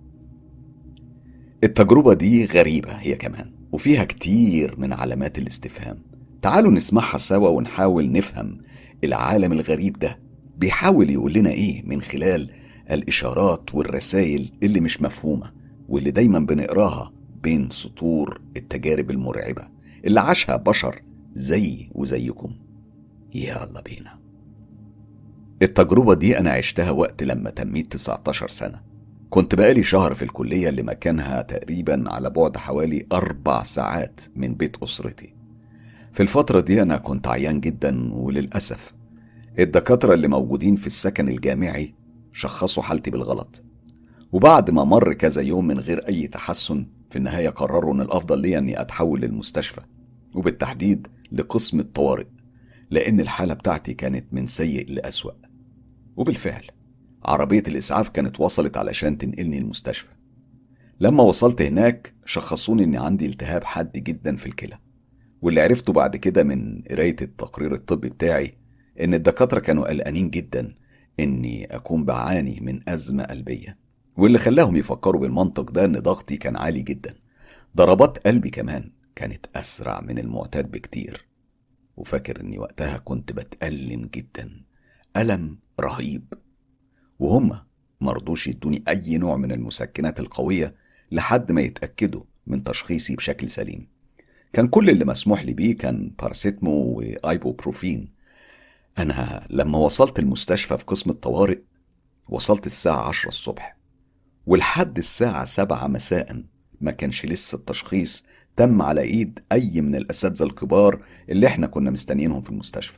التجربة دي غريبة هي كمان وفيها كتير من علامات الاستفهام تعالوا نسمعها سوا ونحاول نفهم العالم الغريب ده بيحاول يقول لنا ايه من خلال الاشارات والرسائل اللي مش مفهومه واللي دايما بنقراها بين سطور التجارب المرعبه اللي عاشها بشر زي وزيكم يلا بينا التجربة دي أنا عشتها وقت لما تميت 19 سنة كنت بقالي شهر في الكلية اللي مكانها تقريبا على بعد حوالي أربع ساعات من بيت أسرتي في الفترة دي أنا كنت عيان جدا وللأسف الدكاترة اللي موجودين في السكن الجامعي شخصوا حالتي بالغلط وبعد ما مر كذا يوم من غير أي تحسن في النهاية قرروا إن الأفضل لي إني أتحول للمستشفى وبالتحديد لقسم الطوارئ لأن الحالة بتاعتي كانت من سيء لأسوأ وبالفعل عربية الإسعاف كانت وصلت علشان تنقلني المستشفى لما وصلت هناك شخصوني إني عندي التهاب حاد جدا في الكلى واللي عرفته بعد كده من قراية التقرير الطبي بتاعي إن الدكاترة كانوا قلقانين جدا إني أكون بعاني من أزمة قلبية واللي خلاهم يفكروا بالمنطق ده إن ضغطي كان عالي جدا ضربات قلبي كمان كانت أسرع من المعتاد بكتير وفاكر إني وقتها كنت بتألم جدا ألم رهيب وهم مرضوش يدوني أي نوع من المسكنات القوية لحد ما يتأكدوا من تشخيصي بشكل سليم كان كل اللي مسموح لي بيه كان باراسيتمو وايبوبروفين أنا لما وصلت المستشفى في قسم الطوارئ وصلت الساعة عشرة الصبح ولحد الساعة سبعة مساء ما كانش لسه التشخيص تم على ايد اي من الاساتذه الكبار اللي احنا كنا مستنيينهم في المستشفى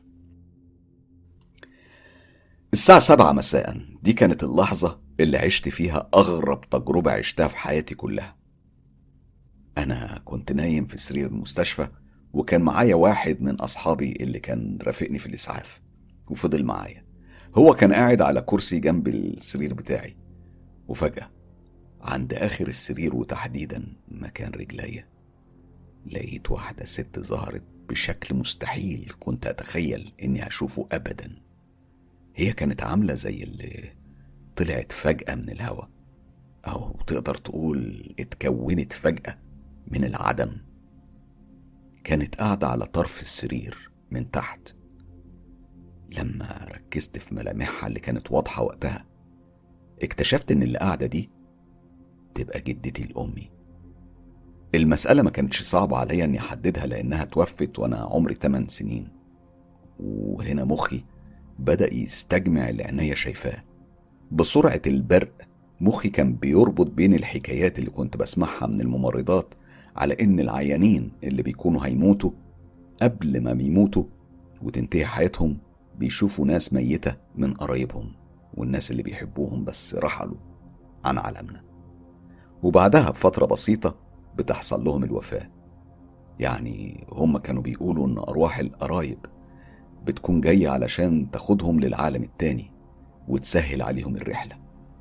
الساعة سبعة مساء دي كانت اللحظة اللي عشت فيها أغرب تجربة عشتها في حياتي كلها أنا كنت نايم في سرير المستشفى وكان معايا واحد من أصحابي اللي كان رافقني في الإسعاف وفضل معايا هو كان قاعد على كرسي جنب السرير بتاعي وفجأة عند آخر السرير وتحديدا مكان رجليا لقيت واحدة ست ظهرت بشكل مستحيل كنت أتخيل إني هشوفه أبدا هي كانت عاملة زي اللي طلعت فجأة من الهوا أو تقدر تقول اتكونت فجأة من العدم كانت قاعدة على طرف السرير من تحت لما ركزت في ملامحها اللي كانت واضحة وقتها اكتشفت إن اللي قاعدة دي تبقى جدتي لأمي المسألة ما كانتش صعبة عليا إني أحددها لأنها توفت وأنا عمري 8 سنين وهنا مخي بدأ يستجمع اللي عينيا شايفاه بسرعة البرق مخي كان بيربط بين الحكايات اللي كنت بسمعها من الممرضات على إن العيانين اللي بيكونوا هيموتوا قبل ما بيموتوا وتنتهي حياتهم بيشوفوا ناس ميتة من قرايبهم والناس اللي بيحبوهم بس رحلوا عن عالمنا وبعدها بفترة بسيطة بتحصل لهم الوفاة يعني هم كانوا بيقولوا إن أرواح القرايب بتكون جاية علشان تاخدهم للعالم التاني وتسهل عليهم الرحلة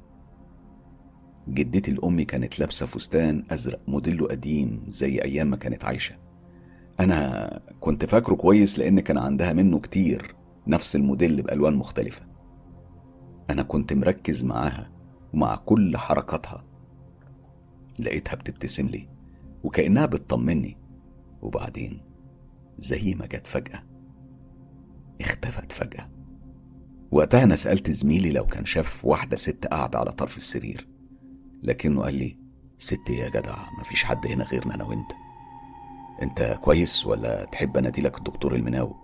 جدتي الأم كانت لابسة فستان أزرق موديله قديم زي أيام ما كانت عايشة أنا كنت فاكره كويس لأن كان عندها منه كتير نفس الموديل بألوان مختلفة أنا كنت مركز معاها ومع كل حركاتها لقيتها بتبتسم لي وكأنها بتطمني وبعدين زي ما جت فجأة اختفت فجأة وقتها أنا سألت زميلي لو كان شاف واحدة ست قاعدة على طرف السرير لكنه قال لي ست يا جدع مفيش حد هنا غيرنا أنا وأنت أنت كويس ولا تحب أناديلك الدكتور المناوب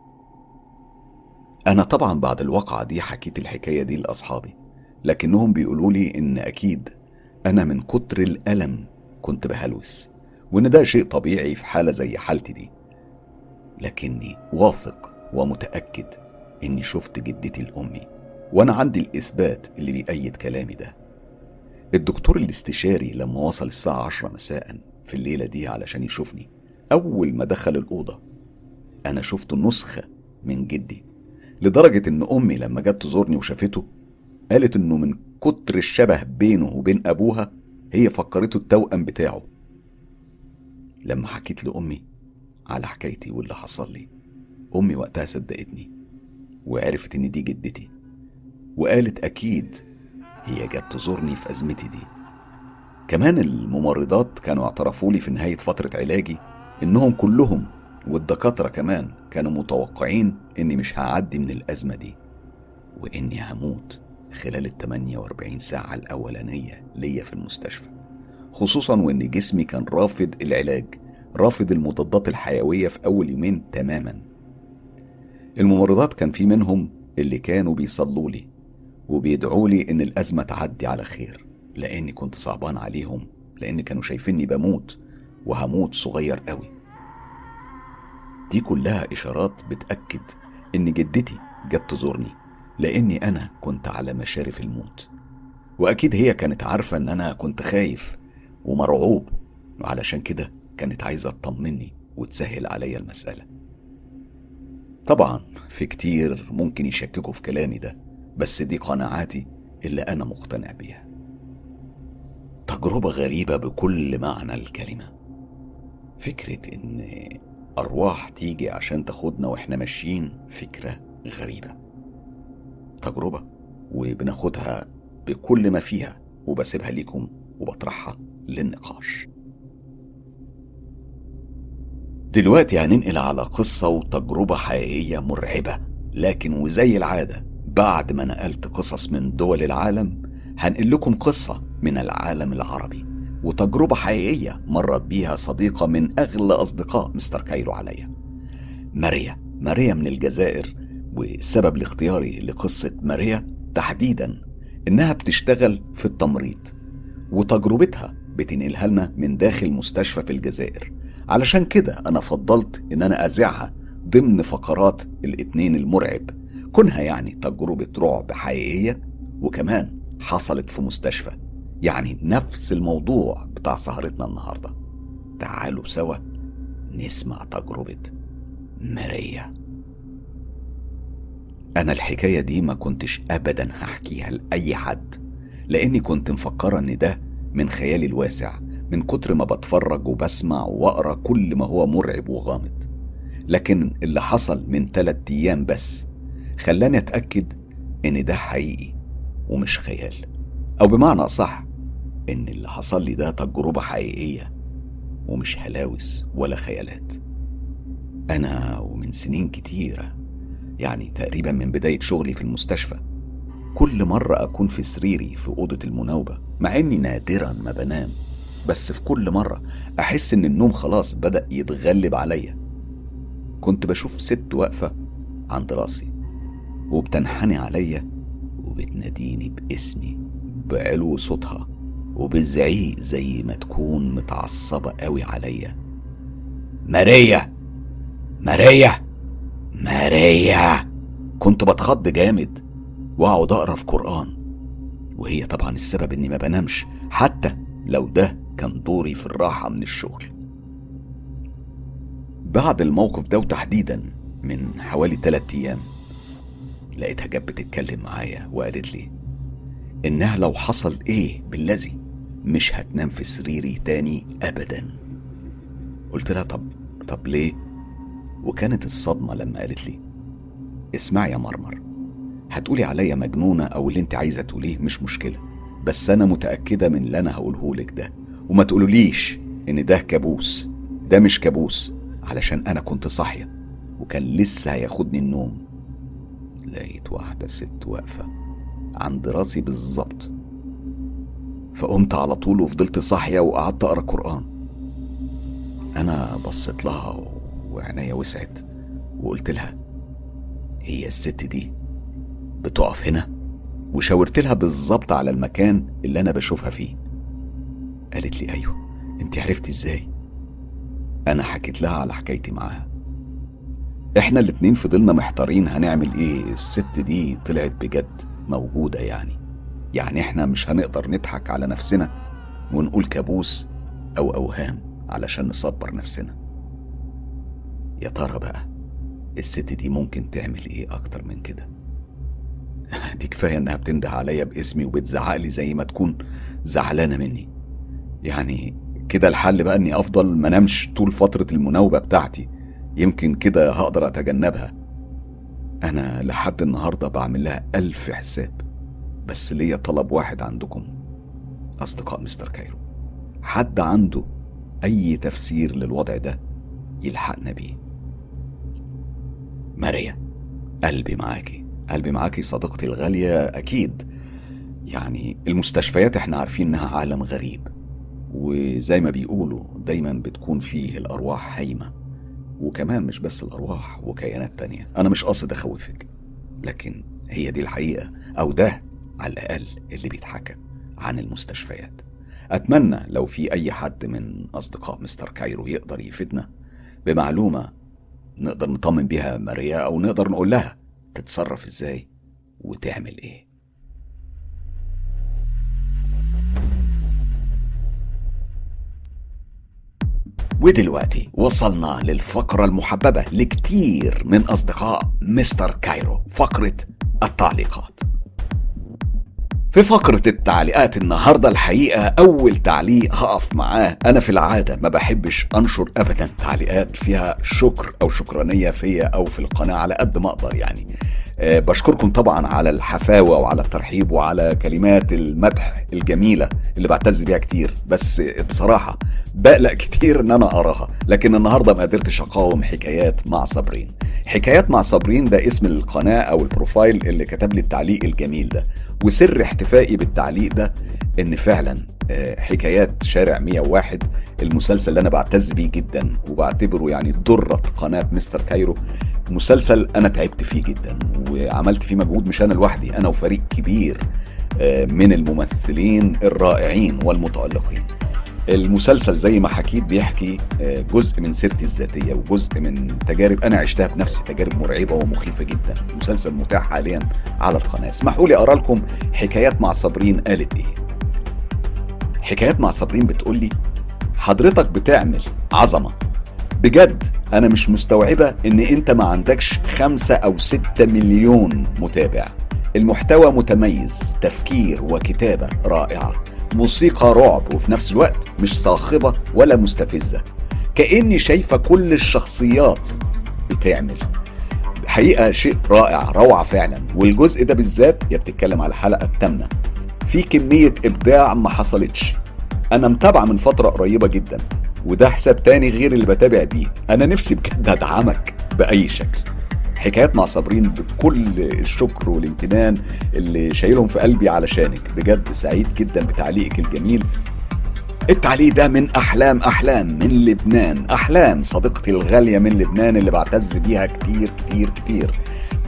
أنا طبعا بعد الواقعة دي حكيت الحكاية دي لأصحابي لكنهم بيقولوا لي إن أكيد أنا من كتر الألم كنت بهلوس وإن ده شيء طبيعي في حالة زي حالتي دي لكني واثق ومتأكد إني شفت جدتي لأمي وأنا عندي الإثبات اللي بيأيد كلامي ده الدكتور الاستشاري لما وصل الساعة عشرة مساء في الليلة دي علشان يشوفني أول ما دخل الأوضة أنا شفت نسخة من جدي لدرجة إن أمي لما جت تزورني وشافته قالت إنه من كتر الشبه بينه وبين أبوها هي فكرته التوأم بتاعه لما حكيت لأمي على حكايتي واللي حصل لي أمي وقتها صدقتني وعرفت إن دي جدتي وقالت أكيد هي جت تزورني في أزمتي دي كمان الممرضات كانوا اعترفوا لي في نهاية فترة علاجي إنهم كلهم والدكاترة كمان كانوا متوقعين إني مش هعدي من الأزمة دي وإني هموت خلال ال 48 ساعة الأولانية ليا في المستشفى خصوصا وإن جسمي كان رافض العلاج رافض المضادات الحيوية في أول يومين تماما الممرضات كان في منهم اللي كانوا بيصلوا لي وبيدعوا لي إن الأزمة تعدي على خير لأني كنت صعبان عليهم لأن كانوا شايفيني بموت وهموت صغير قوي دي كلها إشارات بتأكد إن جدتي جت تزورني لأني أنا كنت على مشارف الموت وأكيد هي كانت عارفة إن أنا كنت خايف ومرعوب وعلشان كده كانت عايزة تطمني وتسهل عليا المسألة طبعا في كتير ممكن يشككوا في كلامي ده بس دي قناعاتي اللي أنا مقتنع بيها تجربة غريبة بكل معنى الكلمة فكرة إن أرواح تيجي عشان تاخدنا وإحنا ماشيين فكرة غريبة تجربة وبناخدها بكل ما فيها وبسيبها ليكم وبطرحها للنقاش دلوقتي هننقل على قصة وتجربة حقيقية مرعبة لكن وزي العادة بعد ما نقلت قصص من دول العالم هنقل لكم قصة من العالم العربي وتجربة حقيقية مرت بيها صديقة من أغلى أصدقاء مستر كايرو عليا ماريا ماريا من الجزائر والسبب لاختياري لقصة ماريا تحديدا إنها بتشتغل في التمريض وتجربتها بتنقلها لنا من داخل مستشفى في الجزائر علشان كده أنا فضلت إن أنا أذيعها ضمن فقرات الاتنين المرعب كونها يعني تجربة رعب حقيقية وكمان حصلت في مستشفى يعني نفس الموضوع بتاع سهرتنا النهاردة تعالوا سوا نسمع تجربة ماريا أنا الحكاية دي ما كنتش أبدا هحكيها لأي حد لأني كنت مفكرة إن ده من خيالي الواسع من كتر ما بتفرج وبسمع وأقرأ كل ما هو مرعب وغامض لكن اللي حصل من تلات أيام بس خلاني أتأكد إن ده حقيقي ومش خيال أو بمعنى أصح إن اللي حصل لي ده تجربة حقيقية ومش هلاوس ولا خيالات أنا ومن سنين كتيرة يعني تقريبا من بداية شغلي في المستشفى كل مرة أكون في سريري في أوضة المناوبة مع إني نادرا ما بنام بس في كل مرة أحس إن النوم خلاص بدأ يتغلب عليا كنت بشوف ست واقفة عند راسي وبتنحني عليا بتناديني باسمي بعلو صوتها وبالزعيق زي ما تكون متعصبة قوي عليا ماريا ماريا ماريا كنت بتخض جامد واقعد اقرا في قرآن وهي طبعا السبب اني ما بنامش حتى لو ده كان دوري في الراحة من الشغل بعد الموقف ده وتحديدا من حوالي تلات ايام لقيتها جت بتتكلم معايا وقالت لي انها لو حصل ايه بالذي مش هتنام في سريري تاني ابدا قلت لها طب طب ليه وكانت الصدمة لما قالت لي اسمعي يا مرمر هتقولي عليا مجنونة أو اللي أنت عايزة تقوليه مش مشكلة بس أنا متأكدة من اللي أنا هقولهولك ده وما تقولوليش إن ده كابوس ده مش كابوس علشان أنا كنت صاحية وكان لسه هياخدني النوم لقيت واحدة ست واقفة عند راسي بالظبط فقمت على طول وفضلت صاحية وقعدت أقرأ قرآن أنا بصيت لها وعينيا وسعت وقلت لها هي الست دي بتقف هنا وشاورت لها بالظبط على المكان اللي انا بشوفها فيه قالت لي ايوه انت عرفتي ازاي انا حكيت لها على حكايتي معاها احنا الاتنين فضلنا محتارين هنعمل ايه الست دي طلعت بجد موجودة يعني يعني احنا مش هنقدر نضحك على نفسنا ونقول كابوس او اوهام علشان نصبر نفسنا يا ترى بقى الست دي ممكن تعمل ايه اكتر من كده دي كفايه انها بتنده عليا باسمي وبتزعق لي زي ما تكون زعلانه مني يعني كده الحل بقى اني افضل ما نمش طول فتره المناوبه بتاعتي يمكن كده هقدر اتجنبها انا لحد النهارده بعمل لها الف حساب بس ليا طلب واحد عندكم اصدقاء مستر كايرو حد عنده اي تفسير للوضع ده يلحقنا بيه ماريا قلبي معاكي قلبي معاكي صديقتي الغالية أكيد يعني المستشفيات احنا عارفين انها عالم غريب وزي ما بيقولوا دايما بتكون فيه الأرواح هايمة وكمان مش بس الأرواح وكيانات تانية أنا مش قاصد أخوفك لكن هي دي الحقيقة أو ده على الأقل اللي بيتحكى عن المستشفيات أتمنى لو في أي حد من أصدقاء مستر كايرو يقدر يفيدنا بمعلومة نقدر نطمن بيها ماريا أو نقدر نقول لها تتصرف إزاي وتعمل إيه ودلوقتي وصلنا للفقرة المحببة لكتير من أصدقاء مستر كايرو فقرة التعليقات في فقرة التعليقات النهاردة الحقيقة أول تعليق هقف معاه أنا في العادة ما بحبش أنشر أبدا تعليقات فيها شكر أو شكرانية فيا أو في القناة على قد ما أقدر يعني أه بشكركم طبعا على الحفاوة وعلى الترحيب وعلى كلمات المدح الجميلة اللي بعتز بيها كتير بس بصراحة بقلق كتير ان انا اقراها لكن النهارده ما قدرتش اقاوم حكايات مع صابرين حكايات مع صابرين ده اسم القناه او البروفايل اللي كتب لي التعليق الجميل ده وسر احتفائي بالتعليق ده ان فعلا حكايات شارع 101 المسلسل اللي انا بعتز بيه جدا وبعتبره يعني ذره قناه مستر كايرو مسلسل انا تعبت فيه جدا وعملت فيه مجهود مش انا لوحدي انا وفريق كبير من الممثلين الرائعين والمتالقين المسلسل زي ما حكيت بيحكي جزء من سيرتي الذاتية وجزء من تجارب أنا عشتها بنفسي تجارب مرعبة ومخيفة جدا مسلسل متاح حاليا على القناة اسمحوا لي أقرأ لكم حكايات مع صابرين قالت إيه حكايات مع صابرين بتقول لي حضرتك بتعمل عظمة بجد أنا مش مستوعبة إن أنت ما عندكش خمسة أو ستة مليون متابع المحتوى متميز تفكير وكتابة رائعة موسيقى رعب وفي نفس الوقت مش صاخبة ولا مستفزة كأني شايفة كل الشخصيات بتعمل حقيقة شيء رائع روعة فعلا والجزء ده بالذات يا بتتكلم على الحلقة الثامنة في كمية إبداع ما حصلتش أنا متابعة من فترة قريبة جدا وده حساب تاني غير اللي بتابع بيه أنا نفسي بجد أدعمك بأي شكل حكايات مع صابرين بكل الشكر والامتنان اللي شايلهم في قلبي علشانك بجد سعيد جدا بتعليقك الجميل التعليق ده من احلام احلام من لبنان احلام صديقتي الغاليه من لبنان اللي بعتز بيها كتير كتير كتير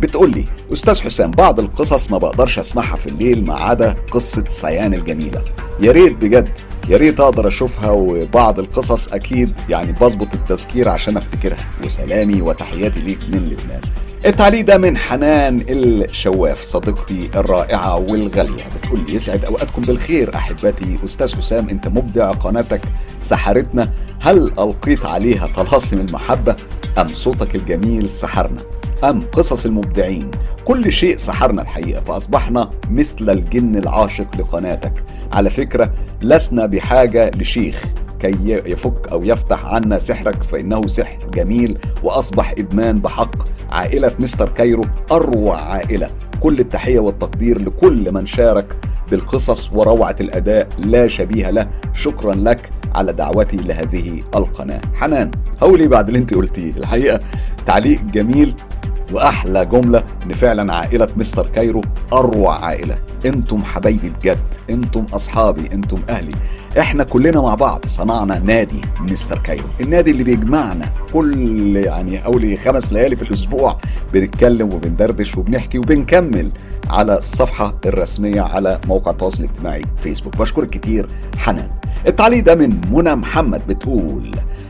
بتقول لي استاذ حسام بعض القصص ما بقدرش اسمعها في الليل ما عدا قصه سيان الجميله يا ريت بجد يا ريت اقدر اشوفها وبعض القصص اكيد يعني بظبط التذكير عشان افتكرها وسلامي وتحياتي ليك من لبنان التعليق ده من حنان الشواف صديقتي الرائعة والغالية بتقول لي يسعد أوقاتكم بالخير أحبتي أستاذ حسام أنت مبدع قناتك سحرتنا هل ألقيت عليها طلاسم المحبة أم صوتك الجميل سحرنا أم قصص المبدعين كل شيء سحرنا الحقيقة فأصبحنا مثل الجن العاشق لقناتك على فكرة لسنا بحاجة لشيخ كي يفك أو يفتح عنا سحرك فإنه سحر جميل وأصبح إدمان بحق عائلة مستر كايرو أروع عائلة كل التحية والتقدير لكل من شارك بالقصص وروعة الأداء لا شبيه له شكرا لك على دعوتي لهذه القناة حنان هولي بعد اللي انت قلتيه الحقيقة تعليق جميل واحلى جمله ان فعلا عائله مستر كايرو اروع عائله انتم حبايبي بجد انتم اصحابي انتم اهلي احنا كلنا مع بعض صنعنا نادي مستر كايرو النادي اللي بيجمعنا كل يعني اولي خمس ليالي في الاسبوع بنتكلم وبندردش وبنحكي وبنكمل على الصفحه الرسميه على موقع التواصل الاجتماعي فيسبوك بشكرك كتير حنان التعليق ده من منى محمد بتقول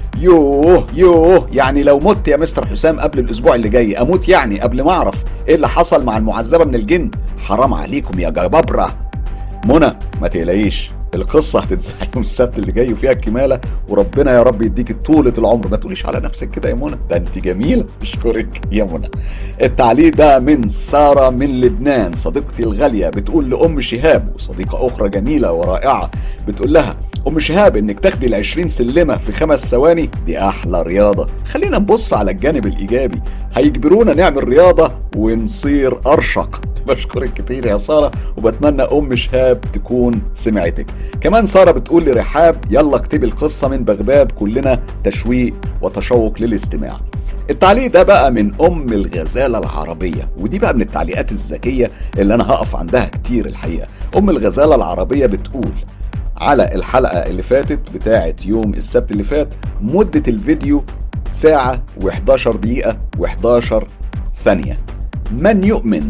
يوه يوه يعني لو مت يا مستر حسام قبل الاسبوع اللي جاي اموت يعني قبل ما اعرف ايه اللي حصل مع المعذبه من الجن حرام عليكم يا جبابره منى ما تقلقيش القصة هتتذاع يوم السبت اللي جاي وفيها الكمالة وربنا يا رب يديك طولة العمر ما تقوليش على نفسك كده يا منى ده انت جميلة اشكرك يا منى التعليق ده من سارة من لبنان صديقتي الغالية بتقول لأم شهاب وصديقة أخرى جميلة ورائعة بتقول لها ام شهاب انك تاخدي ال 20 سلمه في خمس ثواني دي احلى رياضه خلينا نبص على الجانب الايجابي هيجبرونا نعمل رياضه ونصير ارشق بشكرك كتير يا ساره وبتمنى ام شهاب تكون سمعتك كمان ساره بتقول لرحاب يلا اكتبي القصه من بغداد كلنا تشويق وتشوق للاستماع التعليق ده بقى من ام الغزاله العربيه ودي بقى من التعليقات الذكيه اللي انا هقف عندها كتير الحقيقه ام الغزاله العربيه بتقول على الحلقة اللي فاتت بتاعة يوم السبت اللي فات مدة الفيديو ساعة و11 دقيقة و11 ثانية من يؤمن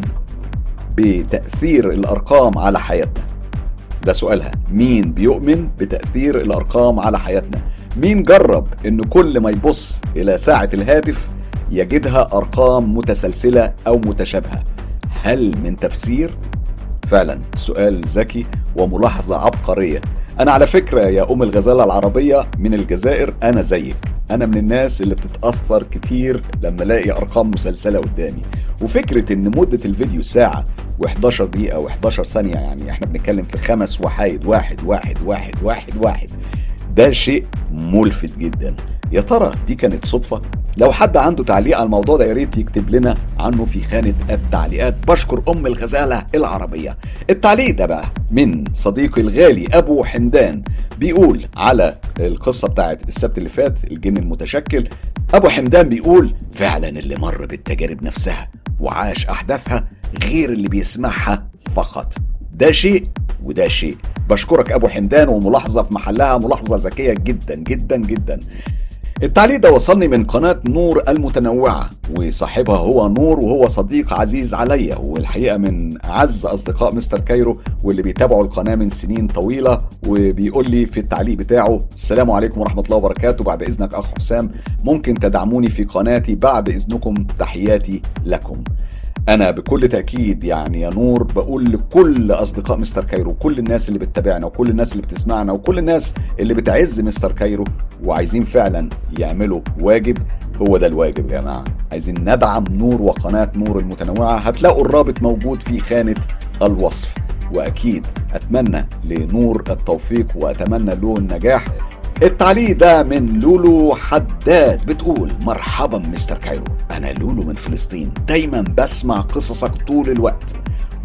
بتأثير الأرقام على حياتنا ده سؤالها مين بيؤمن بتأثير الأرقام على حياتنا مين جرب إن كل ما يبص إلى ساعة الهاتف يجدها أرقام متسلسلة أو متشابهة هل من تفسير فعلا سؤال ذكي وملاحظة عبقرية أنا على فكرة يا أم الغزالة العربية من الجزائر أنا زيك أنا من الناس اللي بتتأثر كتير لما ألاقي أرقام مسلسلة قدامي وفكرة إن مدة الفيديو ساعة و11 دقيقة و11 ثانية يعني إحنا بنتكلم في خمس وحايد واحد واحد واحد واحد واحد ده شيء ملفت جدا يا ترى دي كانت صدفة؟ لو حد عنده تعليق على الموضوع ده يا ريت يكتب لنا عنه في خانة التعليقات بشكر أم الغزالة العربية التعليق ده بقى من صديقي الغالي أبو حمدان بيقول على القصة بتاعت السبت اللي فات الجن المتشكل أبو حمدان بيقول فعلا اللي مر بالتجارب نفسها وعاش أحداثها غير اللي بيسمعها فقط ده شيء وده شيء بشكرك ابو حمدان وملاحظه في محلها ملاحظه ذكيه جدا جدا جدا التعليق ده وصلني من قناة نور المتنوعة وصاحبها هو نور وهو صديق عزيز عليا والحقيقة من أعز أصدقاء مستر كايرو واللي بيتابعوا القناة من سنين طويلة وبيقول لي في التعليق بتاعه السلام عليكم ورحمة الله وبركاته بعد إذنك أخ حسام ممكن تدعموني في قناتي بعد إذنكم تحياتي لكم انا بكل تاكيد يعني يا نور بقول لكل اصدقاء مستر كايرو كل الناس اللي بتتابعنا وكل الناس اللي بتسمعنا وكل الناس اللي بتعز مستر كايرو وعايزين فعلا يعملوا واجب هو ده الواجب يا جماعه عايزين ندعم نور وقناه نور المتنوعه هتلاقوا الرابط موجود في خانه الوصف واكيد اتمنى لنور التوفيق واتمنى له النجاح التعليق ده من لولو حداد بتقول مرحبا مستر كايرو انا لولو من فلسطين دايما بسمع قصصك طول الوقت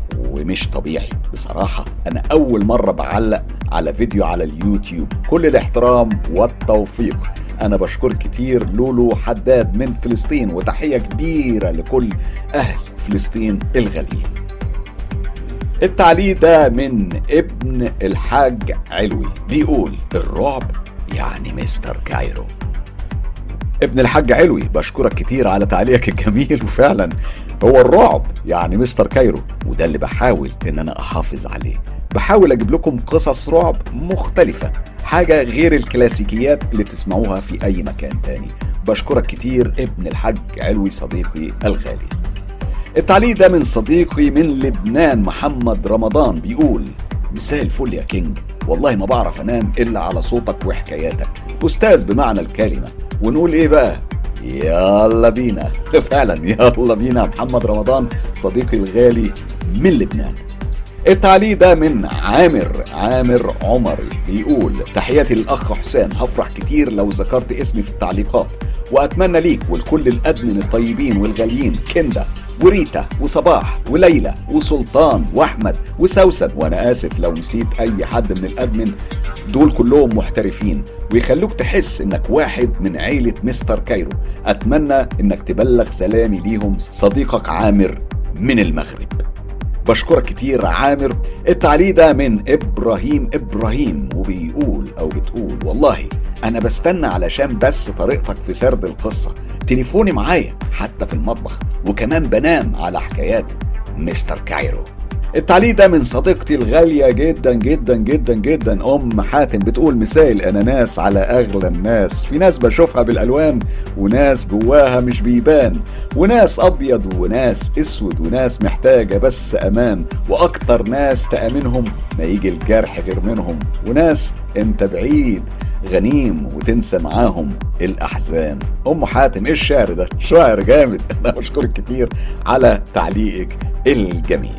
ومش طبيعي بصراحة أنا أول مرة بعلق على فيديو على اليوتيوب كل الاحترام والتوفيق أنا بشكر كتير لولو حداد من فلسطين وتحية كبيرة لكل أهل فلسطين الغاليين التعليق ده من ابن الحاج علوي بيقول الرعب يعني مستر كايرو ابن الحاج علوي بشكرك كتير على تعليقك الجميل وفعلا هو الرعب يعني مستر كايرو وده اللي بحاول ان انا احافظ عليه بحاول اجيب لكم قصص رعب مختلفة حاجة غير الكلاسيكيات اللي بتسمعوها في اي مكان تاني بشكرك كتير ابن الحاج علوي صديقي الغالي التعليق ده من صديقي من لبنان محمد رمضان بيقول مساء الفل يا كينج والله ما بعرف انام الا على صوتك وحكاياتك استاذ بمعنى الكلمه ونقول ايه بقى يلا بينا فعلا يلا بينا محمد رمضان صديقي الغالي من لبنان التعليق ده من عامر عامر عمري بيقول تحياتي للاخ حسام هفرح كتير لو ذكرت اسمي في التعليقات واتمنى ليك ولكل الادمن الطيبين والغاليين كندا وريتا وصباح وليلى وسلطان واحمد وسوسن وانا اسف لو نسيت اي حد من الادمن دول كلهم محترفين ويخلوك تحس انك واحد من عيلة مستر كايرو اتمنى انك تبلغ سلامي ليهم صديقك عامر من المغرب بشكرك كتير عامر التعليق ده من ابراهيم ابراهيم وبيقول او بتقول والله انا بستنى علشان بس طريقتك في سرد القصة تليفوني معايا حتى في المطبخ وكمان بنام على حكايات مستر كايرو التعليق ده من صديقتي الغالية جدا جدا جدا جدا أم حاتم بتقول مساء الأناناس على أغلى الناس في ناس بشوفها بالألوان وناس جواها مش بيبان وناس أبيض وناس أسود وناس محتاجة بس أمان وأكتر ناس تأمنهم ما يجي الجرح غير منهم وناس أنت بعيد غنيم وتنسى معاهم الأحزان أم حاتم إيه الشعر ده شاعر جامد أنا بشكرك كتير على تعليقك الجميل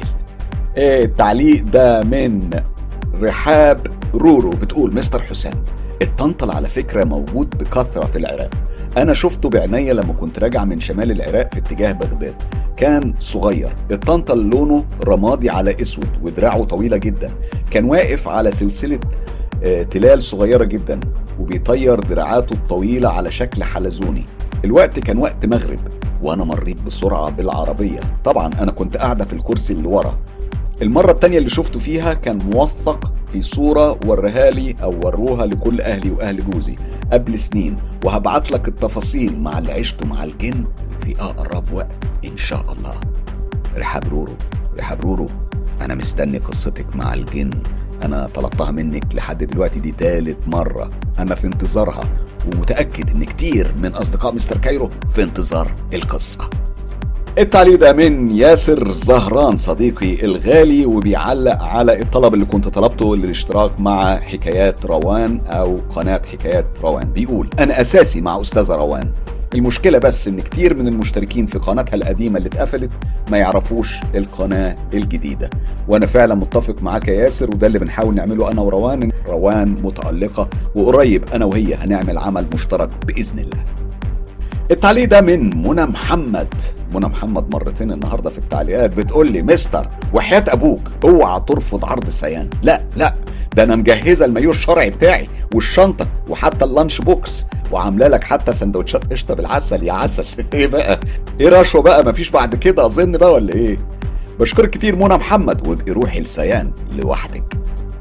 التعليق ده من رحاب رورو بتقول مستر حسام الطنطل على فكرة موجود بكثرة في العراق أنا شفته بعينيا لما كنت راجع من شمال العراق في اتجاه بغداد كان صغير الطنطل لونه رمادي على اسود ودراعه طويلة جدا كان واقف على سلسلة آه، تلال صغيرة جدا وبيطير دراعاته الطويلة على شكل حلزوني الوقت كان وقت مغرب وانا مريت بسرعة بالعربية طبعا انا كنت قاعدة في الكرسي اللي ورا المرة التانية اللي شفته فيها كان موثق في صورة وريها لي أو وروها لكل أهلي وأهل جوزي قبل سنين وهبعت لك التفاصيل مع اللي عشته مع الجن في أقرب وقت إن شاء الله رحاب رورو رحاب رورو أنا مستني قصتك مع الجن أنا طلبتها منك لحد دلوقتي دي تالت مرة أنا في انتظارها ومتأكد إن كتير من أصدقاء مستر كايرو في انتظار القصة التعليق ده من ياسر زهران صديقي الغالي وبيعلق على الطلب اللي كنت طلبته للاشتراك مع حكايات روان او قناة حكايات روان بيقول انا اساسي مع استاذة روان المشكلة بس ان كتير من المشتركين في قناتها القديمة اللي اتقفلت ما يعرفوش القناة الجديدة وانا فعلا متفق معاك يا ياسر وده اللي بنحاول نعمله انا وروان روان متألقة وقريب انا وهي هنعمل عمل مشترك باذن الله التعليق ده من منى محمد منى محمد مرتين النهارده في التعليقات بتقول لي مستر وحياة ابوك اوعى ترفض عرض السيان لا لا ده انا مجهزه المايو الشرعي بتاعي والشنطه وحتى اللانش بوكس وعامله لك حتى سندوتشات قشطه بالعسل يا عسل ايه بقى ايه رشوه بقى مفيش بعد كده اظن بقى ولا ايه بشكرك كتير منى محمد وابقي روحي لسيان لوحدك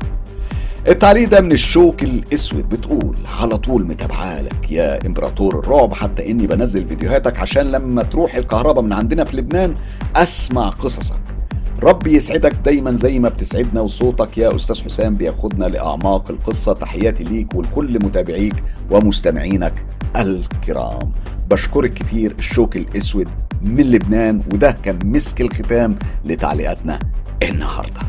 التعليق ده من الشوك الاسود بتقول على طول متابعالك يا امبراطور الرعب حتى اني بنزل فيديوهاتك عشان لما تروح الكهرباء من عندنا في لبنان اسمع قصصك ربي يسعدك دايما زي ما بتسعدنا وصوتك يا استاذ حسام بياخدنا لاعماق القصه تحياتي ليك ولكل متابعيك ومستمعينك الكرام بشكرك كتير الشوك الاسود من لبنان وده كان مسك الختام لتعليقاتنا النهارده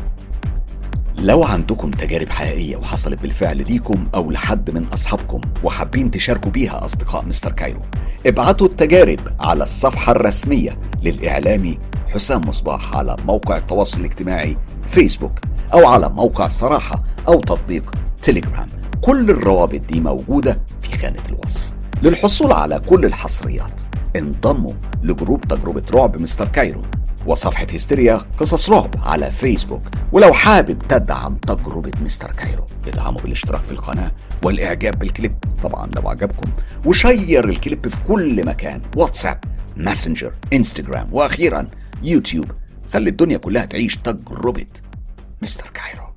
لو عندكم تجارب حقيقية وحصلت بالفعل ليكم أو لحد من أصحابكم وحابين تشاركوا بيها أصدقاء مستر كايرو ابعتوا التجارب على الصفحة الرسمية للإعلامي حسام مصباح على موقع التواصل الاجتماعي فيسبوك أو على موقع صراحة أو تطبيق تليجرام كل الروابط دي موجودة في خانة الوصف للحصول على كل الحصريات انضموا لجروب تجربة رعب مستر كايرو وصفحة هستيريا قصص رعب على فيسبوك ولو حابب تدعم تجربة مستر كايرو ادعموا بالاشتراك في القناة والإعجاب بالكليب طبعا لو عجبكم وشير الكليب في كل مكان واتساب ماسنجر انستجرام وأخيرا يوتيوب خلي الدنيا كلها تعيش تجربة مستر كايرو